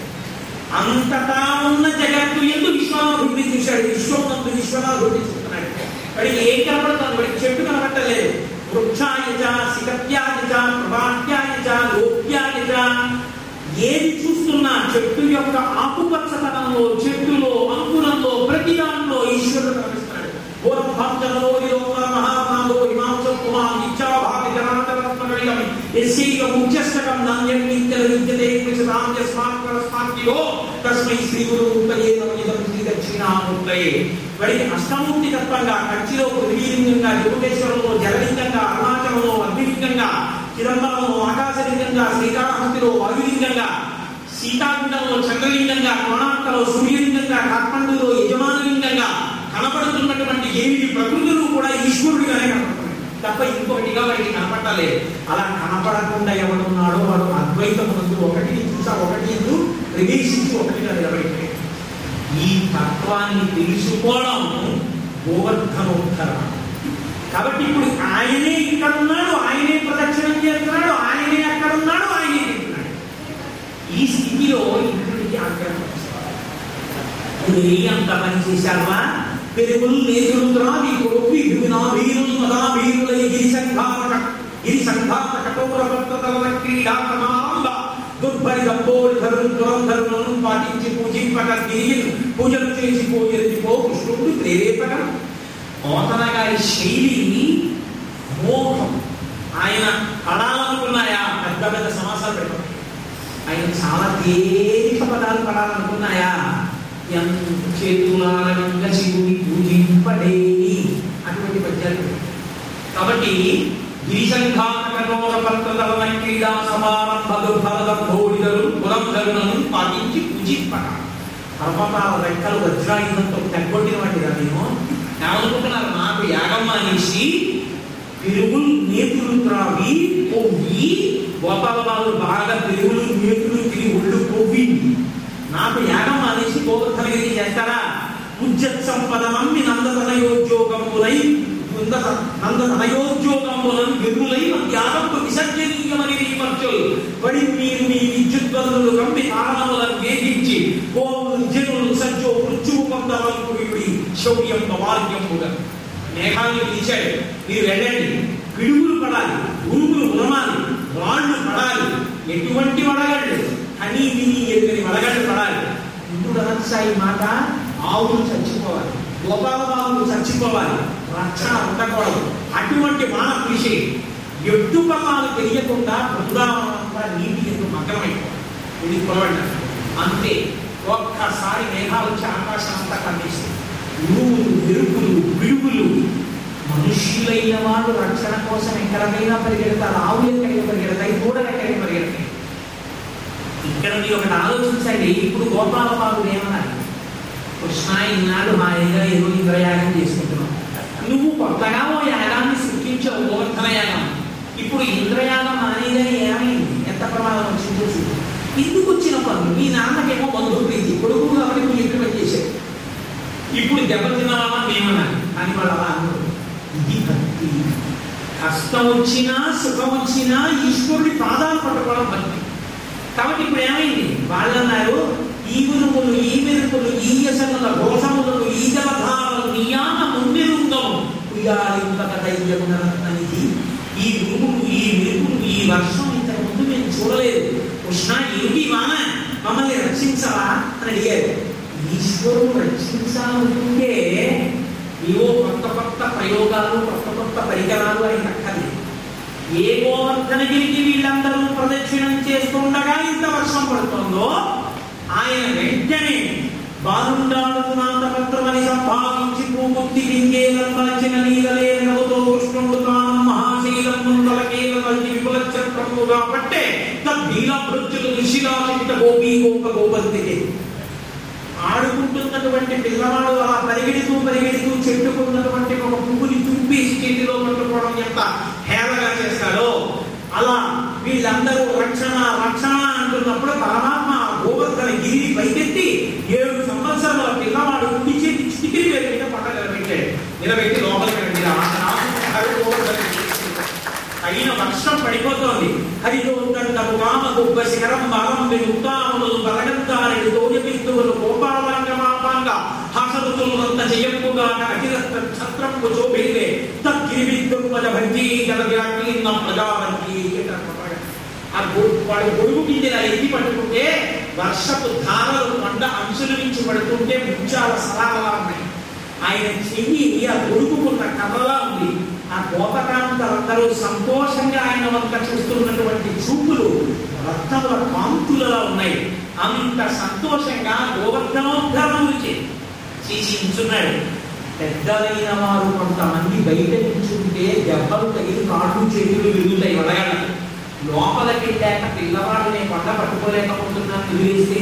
అంతటా ఉన్న జగత్తు ఎందు విశ్వనాథుడిని చూశాడు విశ్వమందు విశ్వనాథుడిని చూస్తున్నాడు వాడికి ఏం కనపడుతుంది వాడికి చెట్టు కనబట్టలేదు వృక్షాయజ శిఖత్యాయజ ప్రభాట్యాయజ లోక్యాయజ ఏది చూస్తున్నా చెట్టు యొక్క ఆకుపచ్చతనంలో చెట్టులో అంకురంలో ప్రతి దాంట్లో ఈశ్వరుడు కనిపిస్తున్నాడు పూర్వభాంజనలో విలోక మహాత్మాలో హిమాంశం కుమార్ నిత్యాభాగ జనాంతరత్మకళికం ఎస్సైక ముఖ్యస్థకం నాణ్యం నిత్యల విద్యతే కృషితాం యస్మాత్ పరస్మాత్తిలో తస్మై శ్రీ గురు ముక్తయే నమయిదం శ్రీ దక్షిణామూర్తయే వాడికి అష్టమూర్తి తత్వంగా కంచిలో పృథ్వీలింగంగా జగటేశ్వరంలో జలలింగంగా అరుణాచలంలో అగ్నిలింగంగా చిదంబరంలో ఆకాశలింగంగా శ్రీకాళహస్తిలో వాయులింగంగా సీతాకుండంలో చంద్రలింగంగా కోణాంకలో సూర్యలింగంగా కాఠ్మండులో యజమానలింగంగా కనపడుతున్నటువంటి ఏమి ప్రకృతులు కూడా ఈశ్వరుడిగానే కనపడుతున్నాయి తప్ప ఇంకొకటిగా వాడికి కనపడలేదు అలా కనపడకుండా ఎవడున్నాడో వాడు అద్వైతమునందు ఒకటిని చూసా ఒకటి ఎందు ప్రవేశించి ఒకటిగా నిలబడిపోయాడు ఈ తత్వాన్ని తెలుసుకోవడం గోవర్ధనోత్తరం కాబట్టి ఇప్పుడు ఆయనే ఇక్కడ ఉన్నాడు ఆయనే ప్రదక్షిణం చేస్తున్నాడు ఆయనే అక్కడ ఉన్నాడు ఆయనే తింటున్నాడు ఈ స్థితిలో ఇంద్రుడికి ఆగ్రహం వస్తుంది. ఏ అంత పని చేశావా పెరుగులు నేతులు త్రావి కొడుకు వినా వీరులు మదా వీరుల గిరి సంఘాత గిరి సంఘాత కఠోర భక్తల క్రీడా సమారంభ దుర్భరి గంబోడి ధరులు దురంధరులను పాటించి పూజింపక గిరిని పూజలు చేసి పోయెత్తిపో కృష్ణుడు ప్రేరేపక పోతన గారి శైలి మోహం ఆయన పడాలనుకున్నాయా పెద్ద పెద్ద సమాసాలు పెట్టారు ఆయన చాలా తేలిక పదాలు పడాలనుకున్నాయా ఎంత చేతులారంగా శివుని పూజింపడేని అటువంటి పద్యాలు పెట్టారు. కాబట్టి గిరిశంఖాకరోణ క్రీడా సమారంభ దుర్భరదంభోడిదరు పురంధరులను పాటించి పూజింపక పర్వతాల రెక్కలు వజ్రాయుధంతో తెగ్గొట్టిన వాటిరా నేను ఏమనుకుంటున్నారు నాకు యాగం మానేసి పెరుగులు నేతులు త్రావి కొవ్వి గోపాల బాలు బాగా పెరుగులు నేతులు తిరిగి ఒళ్ళు కొవ్వి నాకు యాగం మానేసి గోవర్ధనగిరి చేస్తారా ఉజ్జత్ సంపదనం నందతనయోద్యోగములై నందతనయోద్యోగములను వెరులై యాగంకు విసర్జనీయమని విమర్శలు పడి మీరు మీ విద్యుత్వరులు కంపి కారణములను వేగించి గోవులు జనులు సజ్జో మృత్యువు పొందవలకుడి శౌర్యం వార్యంబుగా మేఘాలను పిలిచాడు మీరు వెళ్ళండి పిడుగులు పడాలి ఉరుములు ఉరమాలి రాళ్ళు పడాలి ఎటువంటి వడగళ్ళు అని విని ఎరుగని వడగళ్ళు పడాలి ఇంద్రుడు అనసాయి మాట ఆవులు చచ్చిపోవాలి గోపాల బాబులు చచ్చిపోవాలి రక్షణ ఉండకూడదు అటువంటి వాన కృషి ఎట్టు పల్లాలు తెలియకుండా బృందావనం అంతా నీటి ఎందుకు మగ్నమైపోవాలి ఇది కొలవండి అంతే ఒక్కసారి మేఘాలు వచ్చి ఆకాశం అంతా కనిపిస్తుంది ఉరుములు మెరుపులు పిడుగులు మనుష్యులైన వాళ్ళు రక్షణ కోసం ఎక్కడికైనా పరిగెడతారు ఆవులు ఎక్కడికి పరిగెడతాయి దూడలు ఎక్కడికి పరిగెడతాయి ఇక్కడ మీరు ఒకటి ఆలోచించండి ఇప్పుడు గోపాల బాబు ఏమన్నారు కృష్ణ ఈనాడు హాయిగా ఏదో ఇంద్రయాగం చేసుకుంటున్నాం నువ్వు కొత్తగా ఓ యాగాన్ని సృష్టించావు గోవర్ధన యాగం ఇప్పుడు ఇంద్రయాగం అనేదని ఏమైంది ఎంత ప్రమాదం వచ్చిందో చూడు ఎందుకు వచ్చిన పనులు మీ నాన్నకేమో బంధువు ప్రీతి కొడుకు కాబట్టి నువ్వు ఇంప్లిమెంట్ చేశావు ఇప్పుడు దెబ్బతిన్నావా మేమన్నారు అని వాళ్ళు అలా అన్నారు ఇది భక్తి కష్టం వచ్చినా సుఖం వచ్చినా ఈశ్వరుడి పాదాలు పట్టుకోవడం భక్తి కాబట్టి ఇప్పుడు ఏమైంది వాళ్ళు అన్నారు ఈ గురువులు ఈ మెరుపులు ఈ యశముల ఘోషములను ఈ జలధారలు నియామ ముందెరుంగము ఉయ్యాలింపక దైవ్యమునది ఈ గురువులు ఈ మెరుపులు ఈ వర్షం ఇంతకు ముందు మేము చూడలేదు కృష్ణ ఏమిటి వాన మమ్మల్ని రక్షించవా అని అడిగారు ఈశ్వరుడు రక్షించాలనుకుంటే ఏవో కొత్త కొత్త ప్రయోగాలు కొత్త కొత్త పరికరాలు ఆయన అక్కర్లేదు ఏ గోవర్ధనగిరికి వీళ్ళందరూ ప్రదక్షిణం చేస్తుండగా ఇంత వర్షం పడుతుందో ఆయన వెంటనే బాలుండాడుతున్నంత పత్రమని సంభావించి పూముక్తి లింగేలం మలచిన నీలలే నవ్వుతో కృష్ణుడు తాను మహాశైలం ముందలకేల కలిసి విపుల చక్రము కాబట్టే తద్భీల భృత్యులు ఋషిరాశిత గోపీ గోప గోపంతికి ఆడుకుంటున్నటువంటి పిల్లవాడు అలా పరిగెడుతూ పరిగెడుతూ చెట్టుకున్నటువంటి ఒక పువ్వుని తుంపి చేతిలో పట్టుకోవడం ఎంత హేళగా చేస్తాడో అలా వీళ్ళందరూ రక్షణ రక్షణ అంటున్నప్పుడు పరమాత్మ ఆ గోవర్ధన గిరి పైకెత్తి ఏడు సంవత్సరాల పిల్లవాడు కుడి చేతి చిటికిరి వేలు మీద పట్ట నిలబెట్టాడు నిలబెట్టి లోపలికి రండి ఆ నాలుగు గోవర్ధన గిరి. అయిన వర్షం పడిపోతోంది హరిదోందండము కామ గుబ్బ శిఖరం బలం ఉత్తాములు బలగంతారెడు తోజపిత్తువులు గోపాలంగమాపాంగ హాసరుతులంత జయప్పుగా అఖిలస్త ఛత్రంపు శోభిల్లే తద్గిరివిద్దుపద భంజీ జలవ్యాకీర్ణ ప్రజావంతి ఆ గొ- వాడు గొడుగు కింద ఇలా ఎత్తి పట్టుకుంటే వర్షపు ధారలు కొండ అంచుల నుంచి పడుతుంటే ముత్యాల సలాలా ఉన్నాయి ఆయన చెయ్యి ఆ గొడుగుకున్న కర్రలా ఉంది ఆ గోపకాంతలందరూ సంతోషంగా ఆయన వంక చూస్తున్నటువంటి చూపులు రత్నముల కాంతులలో ఉన్నాయి అంత సంతోషంగా గోవర్ధనోద్ధరణులు చేసి ఉంచున్నాడు పెద్దలైన వారు కొంతమంది బయట నిల్చుంటే దెబ్బలు తగిలి కాళ్ళు చేతులు విరుగుతాయి వడగళ్ళకి లోపలికి వెళ్ళాక పిల్లవాడు నేను కొండ పట్టుకోలేకపోతున్నాను వదిలేస్తే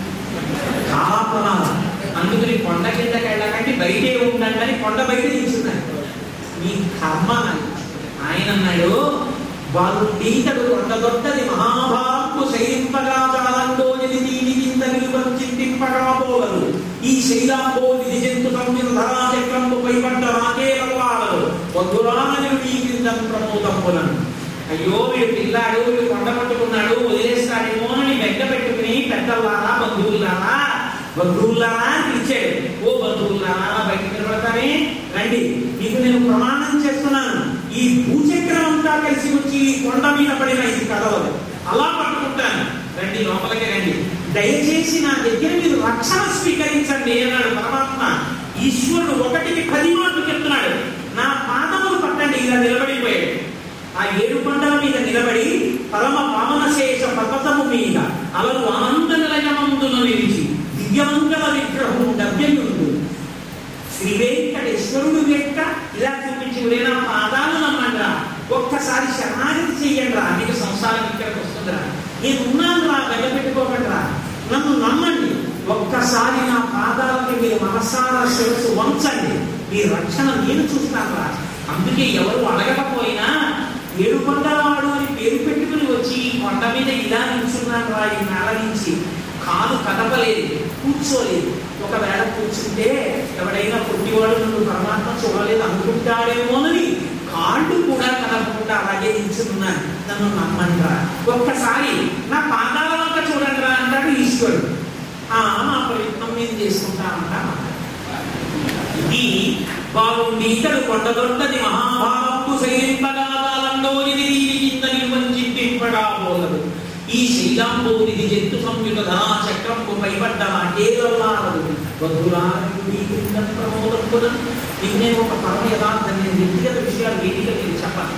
చాలా ప్రమాదం అందుకని కొండ కిందకి వెళ్ళకంటే బయటే ఉండండి అని కొండ బయట నిల్చున్నాడు మీ కర్మ అన్నాడు. ఆయన అన్నాడు వాళ్ళు ఈతడు కొండదొట్టది మహాభారతకు శైలింపగా చాలండోనిది దీని కింద నిలువంచింతింపగా పోగలు ఈ శైలాంబోనిది జంతు సంవిన ధరాచక్రంపు పైపడ్డ రాకేలవాడలు వధురానని ఈ కింద ప్రమోదంపులను అయ్యో వీడు పిల్లాడు వీడు కొండ పట్టుకున్నాడు వదిలేస్తాడేమో అని బెగ్గ పెట్టుకుని పెద్దలారా బంధువులారా బంధువులారా అని పిలిచాడు ఓ బంధువులారా బయట నిలబడతానే రండి మీకు నేను ప్రమాణం చేస్తున్నాను ఈ భూచక్రం అంతా కలిసి వచ్చి ఈ కొండ మీద పడిన ఇది కదలదు అలా పట్టుకుంటాను రండి లోపలికి రండి దయచేసి నా దగ్గర మీరు రక్షణ స్వీకరించండి అన్నాడు పరమాత్మ ఈశ్వరుడు ఒకటికి పది మాటలు చెప్తున్నాడు నా పాదములు పట్టండి ఇలా నిలబడిపోయాడు ఆ ఏడు కొండల మీద నిలబడి పరమ పావన శేష పర్వతము మీద అలరు ఆనంద నిలయమందున నిలిచి దివ్యమంగళ విగ్రహము గవ్యయుండు శ్రీ వెంకటేశ్వరుడు యొక్క ఇలా చూపించి "ఒరే నా పాదాలు నమ్మండిరా ఒక్కసారి శరణాగతి చెయ్యండి రా మీకు సంసారం ఇక్కడికి వస్తుందిరా నేను ఉన్నాను రా పెట్టుకోకండి రా నన్ను నమ్మండి ఒక్కసారి నా పాదాలకి మీరు మనసారా శిరస్సు వంచండి మీ రక్షణ నేను చూస్తాను రా అందుకే ఎవరు అడగకపోయినా ఏడుకొండవాడు అని పేరు పెట్టుకుని వచ్చి ఈ కొండ మీద ఇలా నిల్చున్నాను రా ఈ నేల నుంచి కాలు కదపలేదు కూర్చోలేదు ఒకవేళ కూర్చుంటే ఎవడైనా పుట్టివాడు నువ్వు పరమాత్మ చూడలేదు అనుకుంటాడేమోనని కాళ్ళు కూడా కదపకుండా అలాగే నిల్చున్నాను నన్ను నమ్మండిరా ఒక్కసారి నా పాదాల వంక చూడండి రా అంటాడు ఈశ్వరుడు ఆ మా ప్రయత్నం నేను చేసుకుంటానంటా ఇది బాగుండి ఇతడు కొండదొట్టది మహాభారత్తు శైలింపగాలండోనిది కింద నిర్వంచింపగా పోలదు ఈ శైలాంబోనిది జంతు సంయుత ధనా చక్రంపు పైబడ్డ నాకేలల్లాడదు వధురాని కింద ప్రమోదం ఇది నేను ఒక పరమ యథార్థం నేను వ్యక్తిగత విషయాలు వేదిక మీరు చెప్పాలి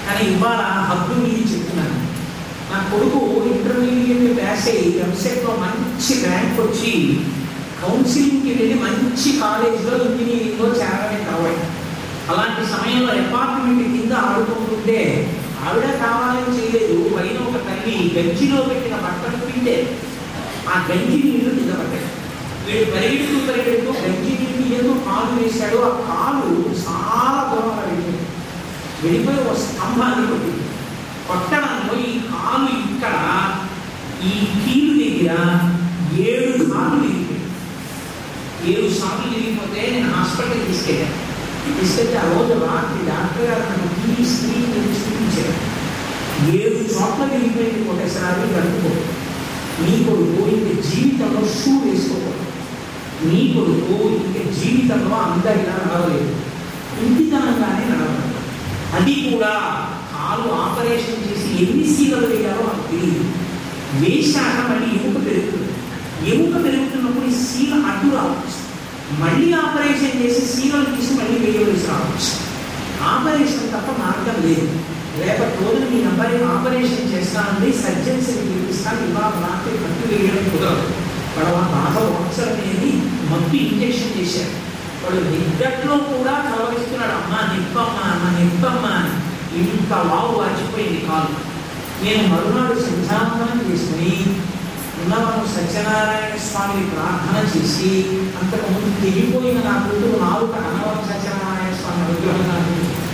కానీ ఇవాళ హద్దు మీది చెప్తున్నాను నా కొడుకు ఇంటర్మీడియట్ పాస్ అయ్యి ఎంసెట్లో మంచి ర్యాంక్ వచ్చి కౌన్సిలింగ్కి వెళ్ళి మంచి కాలేజీలో ఇంజనీరింగ్లో చేరడమే కావాలి అలాంటి సమయంలో అపార్ట్మెంట్ కింద ఆడుకుంటుంటే ఆవిడ కావాలని చేయలేదు పైన ఒక తల్లి గంజిలో పెట్టిన బట్టలు పిండే ఆ గంజి నీళ్లు కింద పట్టాడు వీడు పరిగెడుతూ పరిగెడుతూ గంజి నీళ్ళు ఏదో కాలు వేశాడు ఆ కాలు చాలా దూరం వెళ్ళింది వెళ్ళిపోయి ఒక స్తంభాన్ని కొట్టింది కొట్టడంలో ఈ కాలు ఇక్కడ ఈ కీలు దగ్గర ఏడు సార్లు విరిగిపోయింది ఏడు సార్లు విరిగిపోతే నేను హాస్పిటల్కి తీసుకెళ్ళాను తీసుకెళ్తే ఆ రోజు రాత్రి డాక్టర్ గారు నన్ను ఈ స్క్రీన్ మీద చూపించారు ఏడు చోట్ల విరిగిపోయింది కొట్టేసరి కనుక్కో నీ కొడుకు ఇంక జీవితంలో షూ వేసుకోకూడదు నీ కొడుకు ఇంక జీవితంలో అందరిలా నడవలేదు ఇంటితనంగానే నడవలేదు అది కూడా కాలు ఆపరేషన్ చేసి ఎన్ని సీలలు వేయాలో నాకు తెలియదు వేశాక మళ్ళీ ఎముక పెరుగుతుంది ఎముక పెరుగుతున్నప్పుడు ఈ సీల అడ్డు రావచ్చు మళ్ళీ ఆపరేషన్ చేసి సీలను తీసి మళ్ళీ వేయవలసి రావచ్చు ఆపరేషన్ తప్ప మార్గం లేదు రేపటి రోజున మీ అబ్బాయి ఆపరేషన్ చేస్తానండి సర్జన్స్ని పిలిపిస్తాను ఇవాళ రాత్రి కట్టు వేయడం కుదరదు వాడు ఆ బాధ వాట్సర్ అనేది మత్తు ఇంజెక్షన్ చేశారు వాడు నిద్దట్లో కూడా కలవరిస్తున్నాడు అమ్మ నిప్పమ్మ అమ్మ నిప్పమ్మ అని ఇంత వావు వాచిపోయింది కాలు నేను మరునాడు సంధ్యావందనం చేసుకుని ఉన్నవారు సత్యనారాయణ స్వామిని ప్రార్థన చేసి అంతకుముందు తెగిపోయిన నా కూతురు నాలుక అనవరం సత్యనారాయణ స్వామి అనుగ్రహం నాకు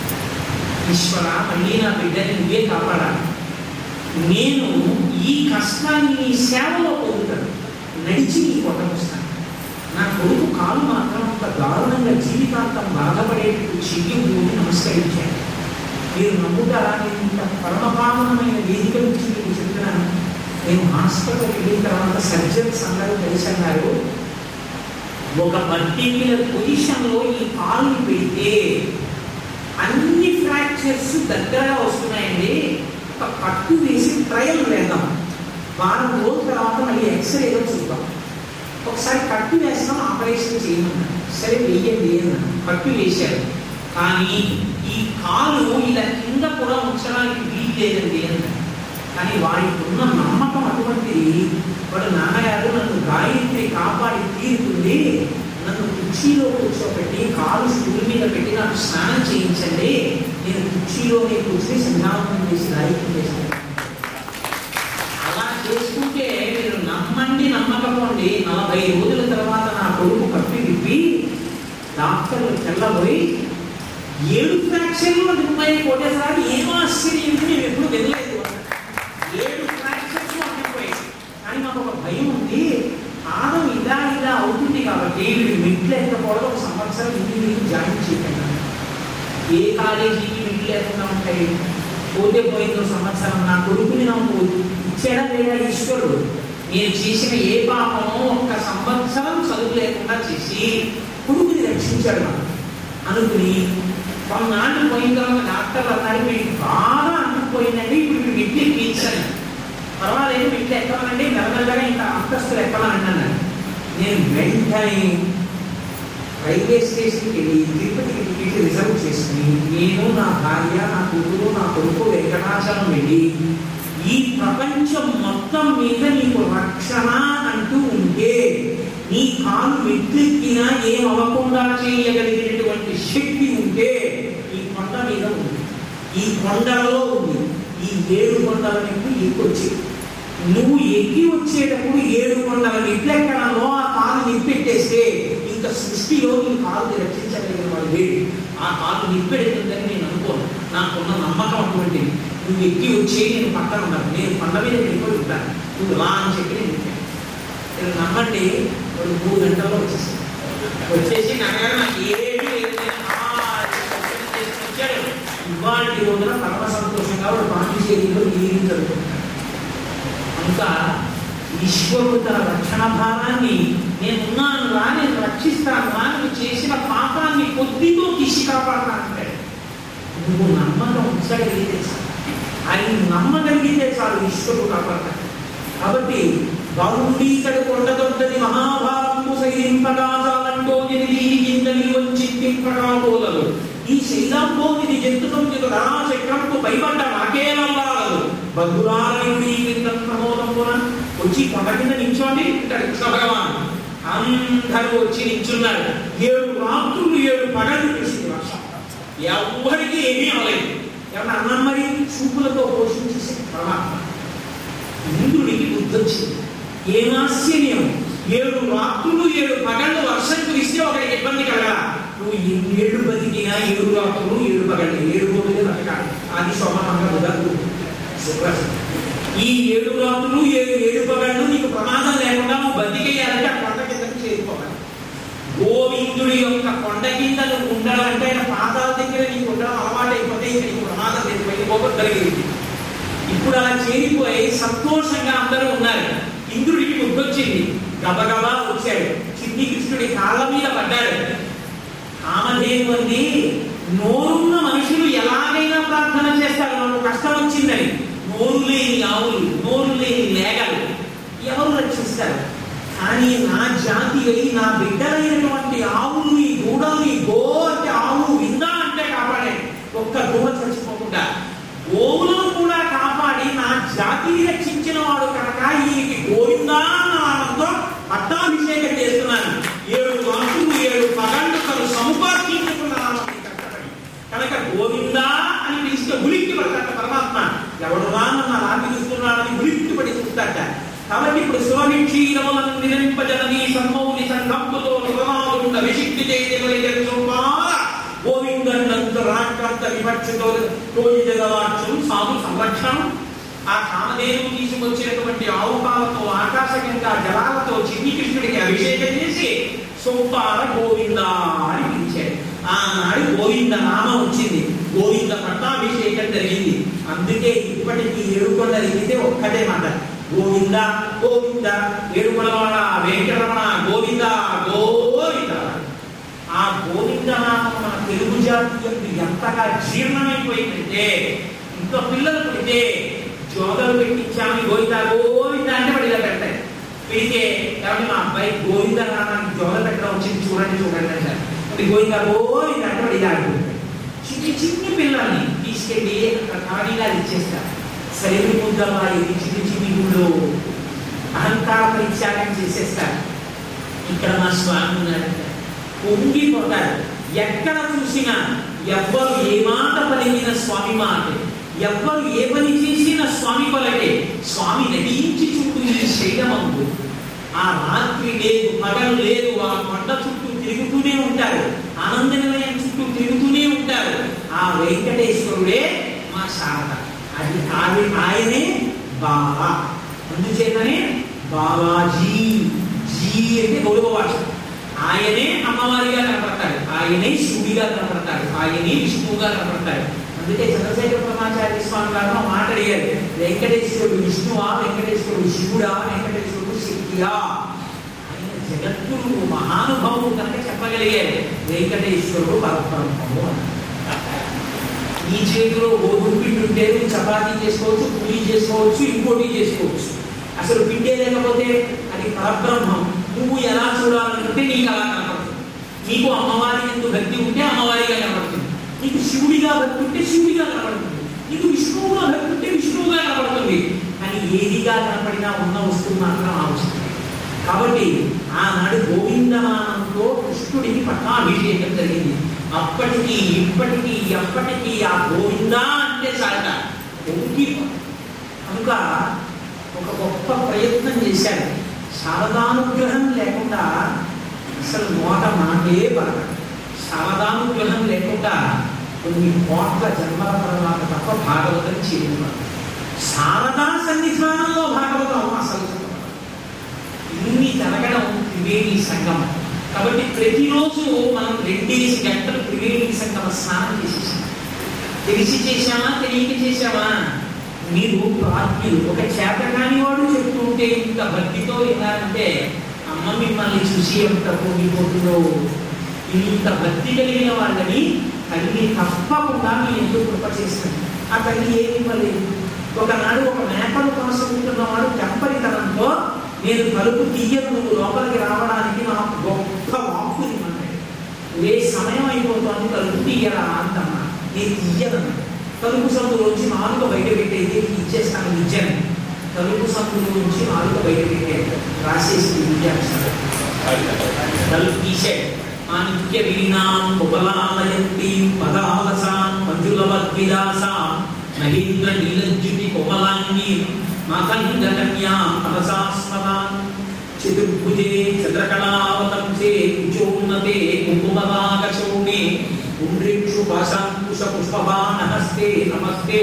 ఈశ్వర మళ్ళీ నా బిడ్డని నువ్వే కాపాడాలి నేను ఈ కష్టాన్ని నీ సేవలో పొందుతాను నడిచి నీ కొట్టకొస్తాను నా కొడుకు కాలు మాత్రం అంత దారుణంగా జీవితాంతం బాధపడేటట్టు చిక్కిపోయి నమస్కరించాను మీరు నమ్ముతారా నేను ఇంత పరమపావనమైన వేదిక నుంచి మీకు చెప్తున్నాను నేను హాస్పిటల్కి వెళ్ళిన తర్వాత సర్జన్స్ అందరూ కలిసి అన్నారు ఒక పర్టిక్యులర్ పొజిషన్లో ఈ కాలుని పెడితే అన్ని ఫ్రాక్చర్స్ దగ్గరగా వస్తున్నాయండి ఒక పట్టు వేసి ట్రయల్ వేద్దాం వారం రోజుల తర్వాత మళ్ళీ ఎక్స్రేలో చూద్దాం ఒకసారి కట్టు వేస్తాం ఆపరేషన్ చేయమన్నాడు సరే వెయ్యండి అన్నాడు కట్టు వేశారు కానీ ఈ కాలు ఇలా కింద కూడా ఉంచడానికి వీలు లేదండి అన్నాడు కానీ వాడికి ఉన్న నమ్మకం అటువంటిది వాడు నాన్నగారు నన్ను గాయత్రి కాపాడి తీరుతుంది నన్ను కుర్చీలో కూర్చోబెట్టి కాలు స్టూల్ మీద పెట్టి నాకు స్నానం చేయించండి నేను కుర్చీలోనే కూర్చొని సంధ్యావందనం చేసి గాయత్రి చేశాను అలా చేసుకుంటే మీరు నమ్మండి నమ్మకపోండి నలభై రోజుల తర్వాత నా కొడుకు కప్పి విప్పి డాక్టర్లు తెల్లబోయి ఏడు ఫ్రాక్షన్లు నిర్ణయం కొట్టేసరికి ఏం ఆశ్చర్యం ఇది మేము ఎప్పుడు వెళ్ళలేదు ఏడు ఫ్రాక్షన్స్ అంటుకుపోయాయి కానీ మాకు ఒక భయం ఉంది పాదం ఇలా ఇలా అవుతుంది కాబట్టి వీడు మెట్లు ఎక్కకూడదు ఒక సంవత్సరం ఇంజనీరింగ్ జాయిన్ చేయకుండా ఏ కాలేజీకి మెట్లు లేకుండా ఉంటాయి పోతే పోయిందో సంవత్సరం నా కొడుకుని నాకు ఇచ్చాడా లేదా ఈశ్వరుడు నేను చేసిన ఏ పాపమో ఒక్క సంవత్సరం చదువు లేకుండా చేసి కొడుకుని రక్షించాడు నాకు అనుకుని కొన్నాళ్ళు పోయిన తర్వాత డాక్టర్ అన్నాడు మీకు బాగా అంటుకుపోయిందండి ఇప్పుడు మీరు మెట్లు ఎక్కించాను పర్వాలేదు మెట్లు ఎక్కమనండి మెల్లమెల్లగా ఇంకా అంతస్తులు ఎక్కమనండి అన్నాడు నేను వెంటనే రైల్వే స్టేషన్కి వెళ్ళి తిరుపతికి టికెట్ రిజర్వ్ చేసుకుని నేను నా భార్య నా కూతురు నా కొడుకు వెంకటాచలం వెళ్ళి ఈ ప్రపంచం మొత్తం మీద నీకు రక్షణ అంటూ ఉంటే నీ కాలు మెట్లెక్కినా ఏం అవ్వకుండా చేయగలిగినటువంటి శక్తి ఉంటే ఈ కొండ మీద ఉంది ఈ కొండలో ఉంది ఈ ఏడు కొండల మెట్లు ఎక్కొచ్చి నువ్వు ఎక్కి వచ్చేటప్పుడు ఏడు కొండల మెట్లు ఎక్కడంలో ఆ కాలు నిప్పెట్టేస్తే ఇంకా సృష్టిలో నీ కాలు రక్షించగలిగిన వాడు వేడు ఆ కాలు నిప్పెడుతుందని నేను అనుకోను నాకున్న నమ్మకం అటువంటిది నువ్వు ఎక్కి వచ్చే నేను పక్కన ఉన్నాను నేను కొండ మీద వెళ్ళిపోయి ఉంటాను నువ్వు రా అని చెప్పి నేను చెప్పాను నేను నమ్మండి ఒక మూడు గంటల్లో వచ్చేసాను వచ్చేసి నాన్నగారు నాకు ఏమీ లేదు నేను హాయిగా పచ్చడి చేసుకొని వచ్చాడు ఇవాళ రోజున పరమ సంతోషంగా వాడు పాండిచేరిలో నీరు జరుగుతుంటాడు ఇంకా ఈశ్వరుడు తన రక్షణ భారాన్ని నేనున్నాను రా నేను రక్షిస్తాను రా నువ్వు చేసిన పాపాన్ని కొద్దితో తీసి కాపాడతానంటాడు నువ్వు నమ్మకం ఉంచగలిగితే చాలు ఆయన నమ్మగలిగితే చాలు ఈశ్వరుడు కాపాడతాడు కాబట్టి బాగుండీతడు కొండదొడ్డది మహాభారము సైరింపగా చాలంటో ఎనిమిది గింజలి వచ్చి తింపగా పోలలు ఈ శైలాంబోనిది జంతుకం చేత ధరాచక్రంకు భయపడ్డ నాకేలల్లాలు బధురాలయుడి ప్రమోదంబున వచ్చి కొండ కింద నించోండి ఇక్కడ కృష్ణ భగవాన్ అందరూ వచ్చి నించున్నారు ఏడు రాత్రులు ఏడు పగలు కురిసింది వర్షం ఎవరికి ఏమీ అవ్వలేదు ఏమన్నా అన్నం మరి చూపులతో పోషించేసి పరమాత్మ ఇంద్రుడికి బుద్ధి వచ్చింది ఏమాశ్చర్యం ఏడు రాత్రులు ఏడు పగళ్ళు వర్షం కురిస్తే ఒకరికి ఇబ్బంది కలగా నువ్వు ఎన్ని ఏడు బతికినా ఏడు రాత్రులు ఏడు పగళ్ళు ఏడు రోజులే బతకాలి అది సోమమంగా కుదరదు శుభ్రసం. ఈ ఏడు రాత్రులు ఏడు ఏడు పగళ్ళు నీకు ప్రమాదం లేకుండా నువ్వు బతికేయాలంటే ఆ కొండ కిందకి చేరుకోవాలి గోవిందుడి యొక్క కొండ కింద నువ్వు ఉండాలంటే ఆయన పాదాల దగ్గర నీకు ఉండడం అలవాటు అయిపోతే ఇక నీకు ప్రమాదం లేదు వెళ్ళిపోగలిగింది ఇప్పుడు అలా చేరిపోయి సంతోషంగా అందరూ ఉన్నారు ఇంద్రుడికి ముద్దొచ్చింది గబగబా వచ్చాడు చిన్ని కృష్ణుడి కాళ్ళ మీద పడ్డాడు కామధేను అంది నోరున్న మనుషులు ఎలాగైనా ప్రార్థన చేస్తారు నాకు కష్టం వచ్చిందని నోరు లేని ఆవులు నోరు లేని లేగలు ఎవరు రక్షిస్తారు కానీ నా జాతి అయి నా బిడ్డలైనటువంటి ఆవులు ఈ దూడలు ఈ గో అంటే ఆవు విందా అంటే కాపాడే ఒక్క దూడ చచ్చిపోకుండా గోవులను కూడా కాపాడి నా జాతిని రక్షించిన వాడు కనుక ఈయనకి గోవిందా నామంతో పట్టాభిషేకం చేస్తున్నాను ఏడు రాత్రులు ఏడు పగళ్ళు తను సముపార్జించుకున్న నామాన్ని కట్టబడి. కనుక గోవిందా అని పిలిస్తే ఉలిక్కి పడతాట పరమాత్మ ఎవడు నన్ను అలా పిలుస్తున్నాడని ఉలిక్కి పడి చూస్తాట కాబట్టి ఇప్పుడు శివనిక్షీరములను నిరమింపజనని సమ్మౌని సంకంపుతో హృదనాలుండ విశిక్తి చేయగలిగిన గోవిందంత రాకాంత వివక్షతో తోయి జగవాక్షం సాధు సంరక్షణం ఆ కామధేను తీసుకొచ్చినటువంటి ఆవు పాలతో ఆకాశగంగా జలాలతో చిన్ని కృష్ణుడికి అభిషేకం చేసి సోపాల గోవింద అని పిలిచాడు ఆనాడు గోవింద నామం వచ్చింది గోవింద పట్టాభిషేకం జరిగింది అందుకే ఇప్పటికీ ఏడుకొండ దిగితే ఒక్కటే మాట గోవింద గోవింద ఏడుకొండవాడ వెంకటరమణ గోవింద గోవింద ఆ గోవిందనామం మన తెలుగు జాతి యొక్క ఎంతగా జీర్ణమైపోయిందంటే ఇంకా పిల్లలు పుడితే జోదలు పెట్టించామని గోవింద గోవింద అంటే వాడు ఇలా పెడతాయి పెడితే కాబట్టి మా అబ్బాయి గోవింద నామానికి జోద పెట్టడం వచ్చింది చూడండి చూడండి అంటారు అది గోవింద గోవింద అంటే వాడు ఇలా అంటుంటాడు చిన్ని చిన్ని పిల్లల్ని తీసుకెళ్ళి అక్కడ ఖాళీగా ఇచ్చేస్తారు శరీర ముద్దలా ఇది చిన్ని చిన్ని గుళ్ళు అహంకార పరిత్యాగం చేసేస్తారు ఇక్కడ మా స్వామి ఉన్నాడంట పొంగిపోతారు ఎక్కడ చూసినా ఎవ్వరు ఏ మాట పలికిన స్వామి మాట ఎవ్వరు ఏ పని చేసిన స్వామి పలకే స్వామి నటించి చుట్టూ ఈ శైలమందు ఆ రాత్రి లేదు పగలు లేదు ఆ కొండ చుట్టూ తిరుగుతూనే ఉంటారు ఆనంద నిలయం చుట్టూ తిరుగుతూనే ఉంటారు ఆ వెంకటేశ్వరుడే మా శారద అది ఆవి ఆయనే బాబా అందుచేతనే బాబాజీ జీ అంటే గౌరవ భాష ఆయనే అమ్మవారిగా కనపడతాడు ఆయనే శివుడిగా కనపడతాడు ఆయనే విష్ణువుగా కనపడతాడు అందుకే చంద్రశేఖర పరమాచార్య స్వామి గారు ఆ మాట అడిగారు వెంకటేశ్వరుడు విష్ణువా వెంకటేశ్వరుడు శివుడా వెంకటేశ్వరుడు శక్తియా ఆయన జగద్గురు మహానుభావుడు కనుక చెప్పగలిగారు వెంకటేశ్వరుడు పరబ్రహ్మము అన్నారు ఈ చేతిలో గోధుమ పిండి ఉంటే నువ్వు చపాతీ చేసుకోవచ్చు పూరి చేసుకోవచ్చు ఇంకోటి చేసుకోవచ్చు అసలు పిండే లేకపోతే అది పరబ్రహ్మం నువ్వు ఎలా చూడాలంటే నీకు అలా కనపడుతుంది నీకు అమ్మవారి ఎందుకు భక్తి ఉంటే అమ్మవారిగా కనపడుతుంది నీకు శివుడిగా భక్తి ఉంటే శివుడిగా కనపడుతుంది నీకు విష్ణువుగా భక్తి ఉంటే విష్ణువుగా కనపడుతుంది కానీ ఏదిగా కనపడినా ఉన్న వస్తువు మాత్రం ఆవశ్యకం కాబట్టి ఆనాడు గోవిందనామంతో కృష్ణుడికి పట్టాభిషేకం జరిగింది అప్పటికి ఇప్పటికీ ఎప్పటికీ ఆ గోవింద అంటే చాలట ఒంకి కనుక ఒక గొప్ప ప్రయత్నం చేశాడు శారదానుగ్రహం లేకుండా అసలు నోట మాటే పడదు శారదానుగ్రహం లేకుండా కొన్ని కోట్ల జన్మల తర్వాత తప్ప భాగవతం చేయడం శారదా సన్నిధానంలో భాగవతం అసలు చదవదు. ఇన్ని జరగడం త్రివేణి సంగమం కాబట్టి ప్రతిరోజు మనం రెండేసి గంటలు త్రివేణి సంగమ స్నానం చేసేసాం తెలిసి చేశామా తెలియక చేశామా మీరు ప్రాజ్ఞులు ఒక చేతకాని వాడు చెప్తుంటే ఇంత భక్తితో విన్నారంటే అమ్మ మిమ్మల్ని చూసి ఎంత పొంగిపోతుందో ఇంత భక్తి కలిగిన వాళ్ళని తల్లి తప్పకుండా మీ ఎందుకు కృప చేస్తుంది ఆ తల్లి ఏమి ఇవ్వలేదు ఒకనాడు ఒక మేకను కొనసాగుతున్నవాడు తెంపరితనంతో నేను తలుపు తీయను నువ్వు లోపలికి రావడానికి నాకు గొప్ప వాక్కుని అన్నాడు ఏ సమయం అయిపోతుంది తలుపు తీయరా అంటమ్మా నేను తీయను తలుపు సందులోంచి నాలుగు బయట పెట్టేది ఇచ్చేస్తాను విద్యని తలుపు సందులోంచి నాలుగు బయట పెట్టేది రాసేసి విద్యాక్షరం తలుపు తీసాడు ఆ నిత్య వీణాం ఉపలాలయంతి పదావసాన్ మంజులవద్విలాసాం మహేంద్ర నీలజ్జుటి కోమలాంగి మాతంగ కన్యా మనసాస్మదాన్ చతుర్భుజే చంద్రకళావతంసే కుచోన్నతే కుంకుమదాకశోణే పుండ్రిక్షు పాశాంకుశ పుష్పబాణహస్తే నమస్తే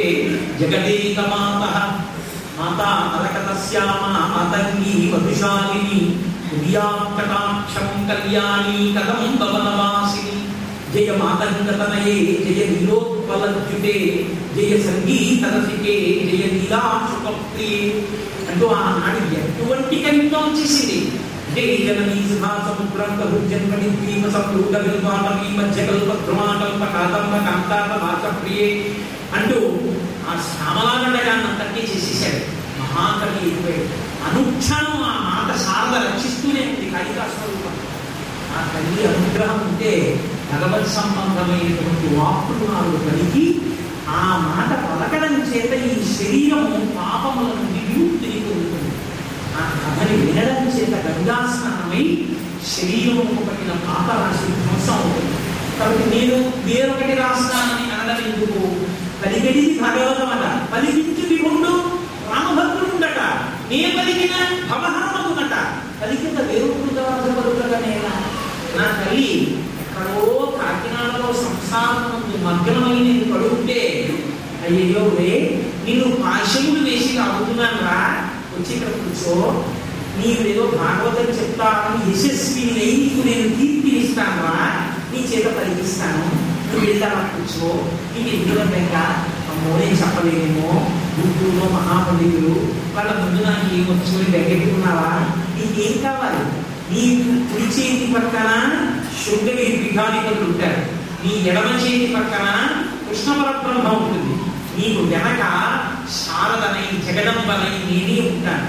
జగదేకమాతః మాతా అలకతశ్యామ మాతంగీ మధుశాలిని ఉద్యాకటాక్షం కళ్యాణి కదంబవనవాసిని జయ మాతంగతనయే జయ నీలోత్పలద్యుతే జయ సంగీత రసికే జయ నీలాశుకప్రియే అంటూ ఆనాడు ఎటువంటి కవిత్వం చేసింది అంటే ఈ జననీ సుధా సముద్రంక భుజన్మణి ద్వీప సంరూఢ విల్వాటమీ మధ్య కల్ప ధ్రుమాకల్ప కాదంబ కాంతార భాష ప్రియే అంటూ ఆ శ్యామలాగడగాన్ని అంతటి చేసేసాడు మహాకవి అయిపోయాడు అనుక్షణం ఆ మాట శారద రక్షిస్తూనే ఉంది కాళికా స్వరూపం ఆ తల్లి అనుగ్రహం ఉంటే భగవత్ సంబంధమైనటువంటి వాక్కులు నాలుగు కలిగి ఆ మాట పలకడం చేత ఈ శరీరము పాపముల నుండి విముక్తిని పొందుతుంది ఆ కథని వినడం చేత గంగా స్నానమై శరీరము పట్టిన పాప రాశి ధ్వంసం అవుతుంది కాబట్టి నేను వేరొకటి రాస్తానని అనడం ఎందుకు పలికెడిది భాగవతం అట పలికించు విభుడు రామభక్తుడు ఉండట నే పలికిన భవహనుమకునట పలికిన వేరొకరు పలుకగనేలా నా తల్లి ఎక్కడో కాకినాడలో సంసారం మగ్నమై నేను పడుంటే అయ్యయ్యో రే నేను పాశములు వేసి అవుతున్నాను రా వచ్చి ఇక్కడ కూర్చో నీవేదో భాగవతం చెప్తాను యశస్విని నీకు నేను కీర్తి ఇస్తాను రా నీ చేత పలికిస్తాను నువ్వు వెళ్తా కూర్చో నీకు ఎందులో బెంగ అమ్మో నేను చెప్పలేనేమో గుంటూరులో మహాపండితులు వాళ్ళ ముందు నాకు ఏం వచ్చి బెంగెట్టుకున్నావా నీకేం కావాలి నీ కుడి చేతి పక్కన శృంగగిరి పీఠాధిపతులు ఉంటారు నీ ఎడమ చేతి పక్కన కృష్ణ పరబ్రహ్మ ఉంటుంది నీకు వెనక శారదనై జగదంబనై నేనే ఉంటాను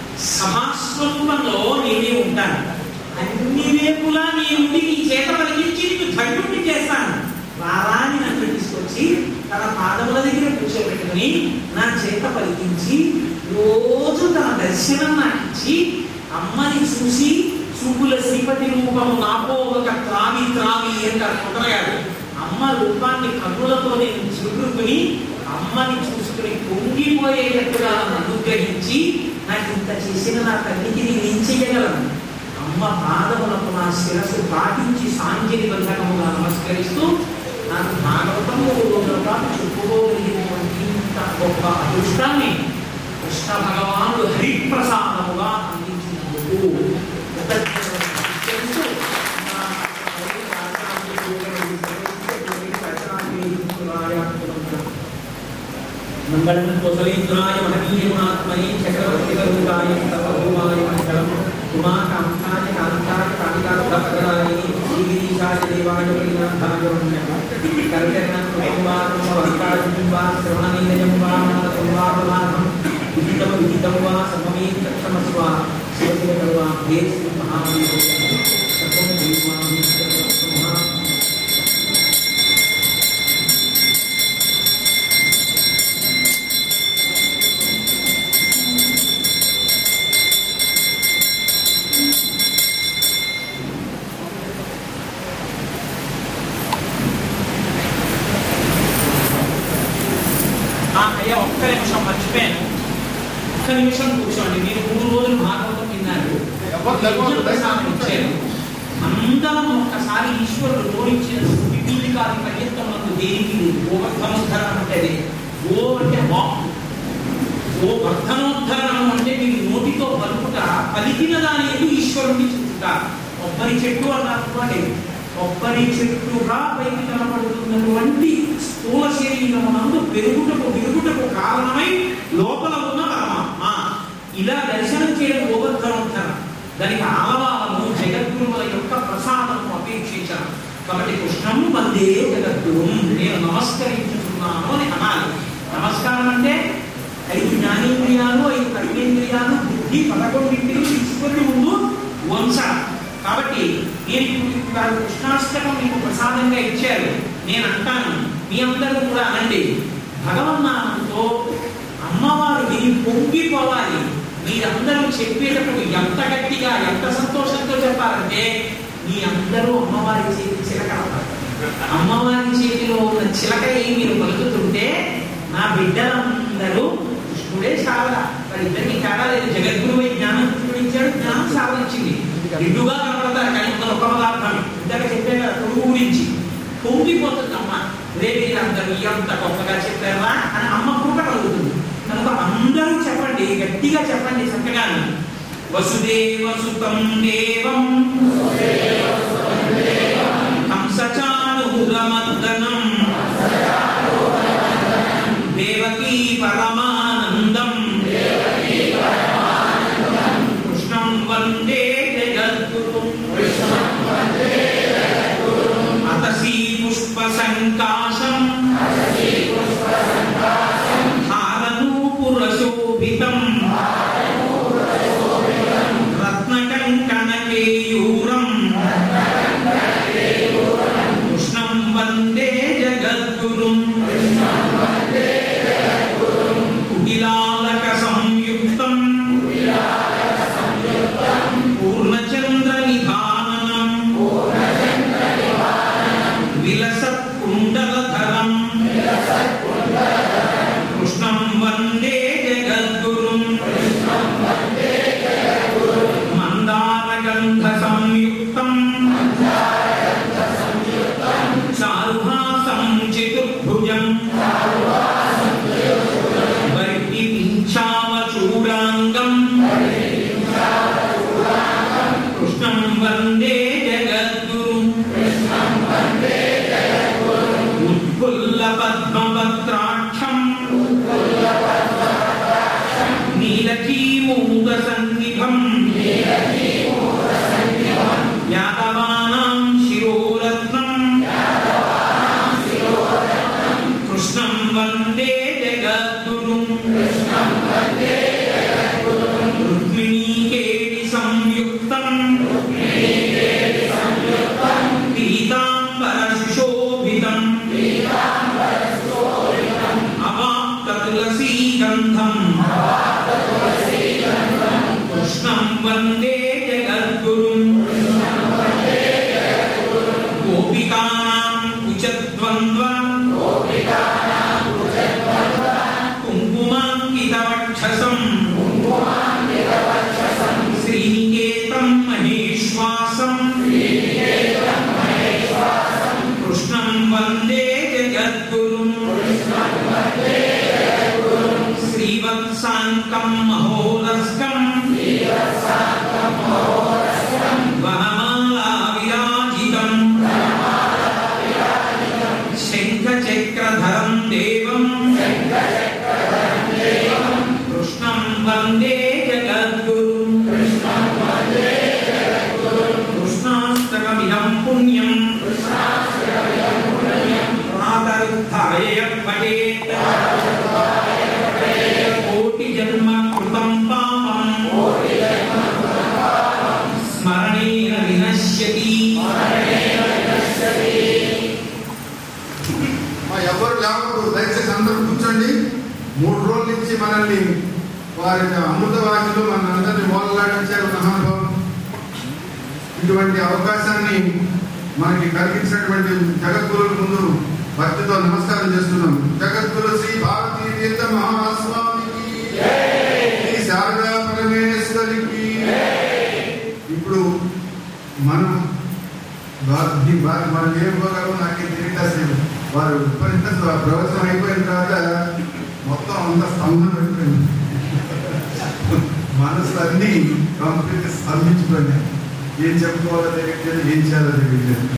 సమాస్వరూపంలో నేనే ఉంటాను అన్ని వేపులా నేను నీ చేత పలికించి నీకు ధన్యుడిని చేస్తాను వారాన్ని నన్ను తీసుకొచ్చి తన పాదముల దగ్గర కూర్చోబెట్టుకుని నా చేత పలికించి రోజు తన దర్శనం నాకు ఇచ్చి అమ్మని చూసి చూపుల శ్రీపతి రూపము నాపో ఒక త్రావి త్రావి అంటారు కుదరగాడు అమ్మ రూపాన్ని కన్నులతో నేను చురుకుని అమ్మని చూసుకుని పొంగిపోయేటట్టుగా నన్ను అనుగ్రహించి నాకు ఇంత చేసిన నా తల్లికి నేను ఏం చెయ్యగలను అమ్మ పాదములకు నా శిరస్సు పాటించి సాంజలి బంధకముగా నమస్కరిస్తూ నాకు భాగవతము రోజుల పాటు చెప్పుకోగలిగినటువంటి ఇంత గొప్ప అదృష్టాన్ని కృష్ణ భగవానుడు హరిప్రసాదముగా అందించినందుకు కృతజ్ఞతలు చెల్లిస్తూ నా తల్లి మంగళం కోసలేంద్రాయ మహనీయగుణాత్మనే చక్రవర్తి కరుణాయ సర్వభౌమాయ మంగళం ఉమాకాంతాయ కాంతాయ కాళికార్థపరాయ శ్రీగిరీశాయ దేవాయ వైనాథాయ వందనం కర్కర్ణం కుటుంబారం వర్కాజం వా శ్రవణనీయం వా సంవాదమానం విహితం విహితం వా సమమే తక్షమస్వ శివ శివ కరువా హే శ్రీ మహాదేవ సర్వం భీమామీశ్వర మహా ఆ అయ్యా ఒక్క నిమిషం మర్చిపోయాను ఒక్క నిమిషం కూర్చోండి మీరు మూడు రోజులు భాగవతం విన్నారు యజ్ఞ ప్రసాదం ఇచ్చారు అందరం ఒక్కసారి ఈశ్వరుడు జోడించిన విపీలికాది పర్యంతములకు దేనికి లేదు గోవర్ధనోద్ధరణం అంటే అదే గో అంటే వాక్ గోవర్ధనోద్ధరణం అంటే మీరు నోటితో పలుకుట పలికిన దాని ఎందు ఈశ్వరుడిని చూచుట కొబ్బరి చెట్టు అన్నారు అనుకోండి కొబ్బరి చెట్టుగా పైకి కనపడుతున్నటువంటి స్థూల శరీరమునందు పెరుగుటకు విరుగుటకు కారణమై లోపల ఉన్న పరమాత్మ ఇలా దర్శనం చేయడం గోవర్ధనోద్ధరణ దానికి ఆలవాలను జగద్గురువుల యొక్క ప్రసాదము అపేక్షించడం కాబట్టి కృష్ణము వందే జగద్గురు నేను నమస్కరించుతున్నాను అని అనాలి నమస్కారం అంటే ఐదు జ్ఞానేంద్రియాలు ఐదు కర్మేంద్రియాలు బుద్ధి పదకొండింటిని తీసుకొని ముందు వంశ కాబట్టి నేను ఇప్పుడు వారు కృష్ణాష్టకం మీకు ప్రసాదంగా ఇచ్చారు నేను అంటాను మీ అందరూ కూడా అనండి భగవన్నామంతో అమ్మవారు విని పొంగిపోవాలి మీరందరూ చెప్పేటప్పుడు ఎంత గట్టిగా ఎంత సంతోషంతో చెప్పాలంటే మీ అందరూ అమ్మవారి చేతి చిలక అమ్మవారి చేతిలో ఉన్న చిలకని మీరు పలుకుతుంటే నా బిడ్డలందరూ కృష్ణుడే సావల వాళ్ళిద్దరికి తేడా లేదు జగద్గురువై జ్ఞానం కృష్ణుడు ఇచ్చాడు జ్ఞానం సావలిచ్చింది రెండుగా కనపడతారు కానీ ఉన్న ఒక పదార్థం ఇందాక చెప్పే కదా కొడుకు గురించి పొంగిపోతుంది అమ్మ రే వీళ్ళందరూ ఎంత గొప్పగా చెప్పారా అని అమ్మ కృప కలుగుతుంది కనుక అందరూ చెప్పండి గట్టిగా చెప్పండి చక్కగా వసుదేవ సుతం దేవం హంసచారురమర్దనం దేవకీ పరమానందం కృష్ణం వందే జగద్గురు అతసీ పుష్ప సంకాశం హారనూపురశోభితం రత్నకంకణకేయూరం కృష్ణం వందే జగద్గురుం కుటిలాలక సంయుక్తం పూర్ణచంద్ర నిధానం విలసత్ కుండలధరం కృష్ణం వందే జగద్గురుం మందారగంధ సంయుక్తం చారుహాసం చతుర్భుజం వర్గి పింఛావచూడాంగం కృష్ణం వందే జగద్గురుం ఉత్ఫుల్ల పద్మపత్రాక్షం నీలకీమూత సన్నిభం యాదవానాం శిరోరత్నం కృష్ణం వందే జగద్గురుం రుక్మిణీకేళి సంయుక్తం పీతాంబర సుశోభితం అవాప్త తులసీ గంధం కృష్ణం వందే జగద్గురుం గోపికానాం కుచద్వంద్వ కుంకుమాంకితవక్షసం శ్రీనికేతం మహేశ్వాసం కృష్ణం వందే జగద్గురుం శ్రీవత్సాంకం మహోదస్కం వనమాలా విరాజితం శంఖచక్రధరం దేవం కృష్ణం వందే జగద్గురుం కృష్ణాష్టకమిదం పుణ్యం ప్రాతరుద్ధాయ పఠేత్ కోటి జన్మ కృతం పాపం స్మరణేన వినశ్యతి మా ఎవరు లేవకూడదు దయచేసి అందరూ కూర్చోండి మూడు రోజుల నుంచి మనల్ని వారి అమృత వాక్యలు మన అందరినీ ఓలలాడించారు మహానుభావం ఇటువంటి అవకాశాన్ని మనకి కలిగించినటువంటి జగద్గురుల ముందు భక్తితో నమస్కారం చేస్తున్నాం జగద్గురు శ్రీ భారతీ తీర్థ మహాస్వామికి శ్రీ శారదా పరమేశ్వరికి ఇప్పుడు మనం వారు దీ- వారు మనం ఏం పోగలమో నాకేం తెలియదు అసలు వారు ఉపనిత ప్రవచనం అయిపోయిన తర్వాత మొత్తం అంత స్తంభం అయిపోయింది మనసు అన్ని కంప్లీట్ స్తంభించిపోయినాయి ఏం చెప్పుకోవాలో తెలియట్లేదు ఏం చేయాలో తెలియట్లేదు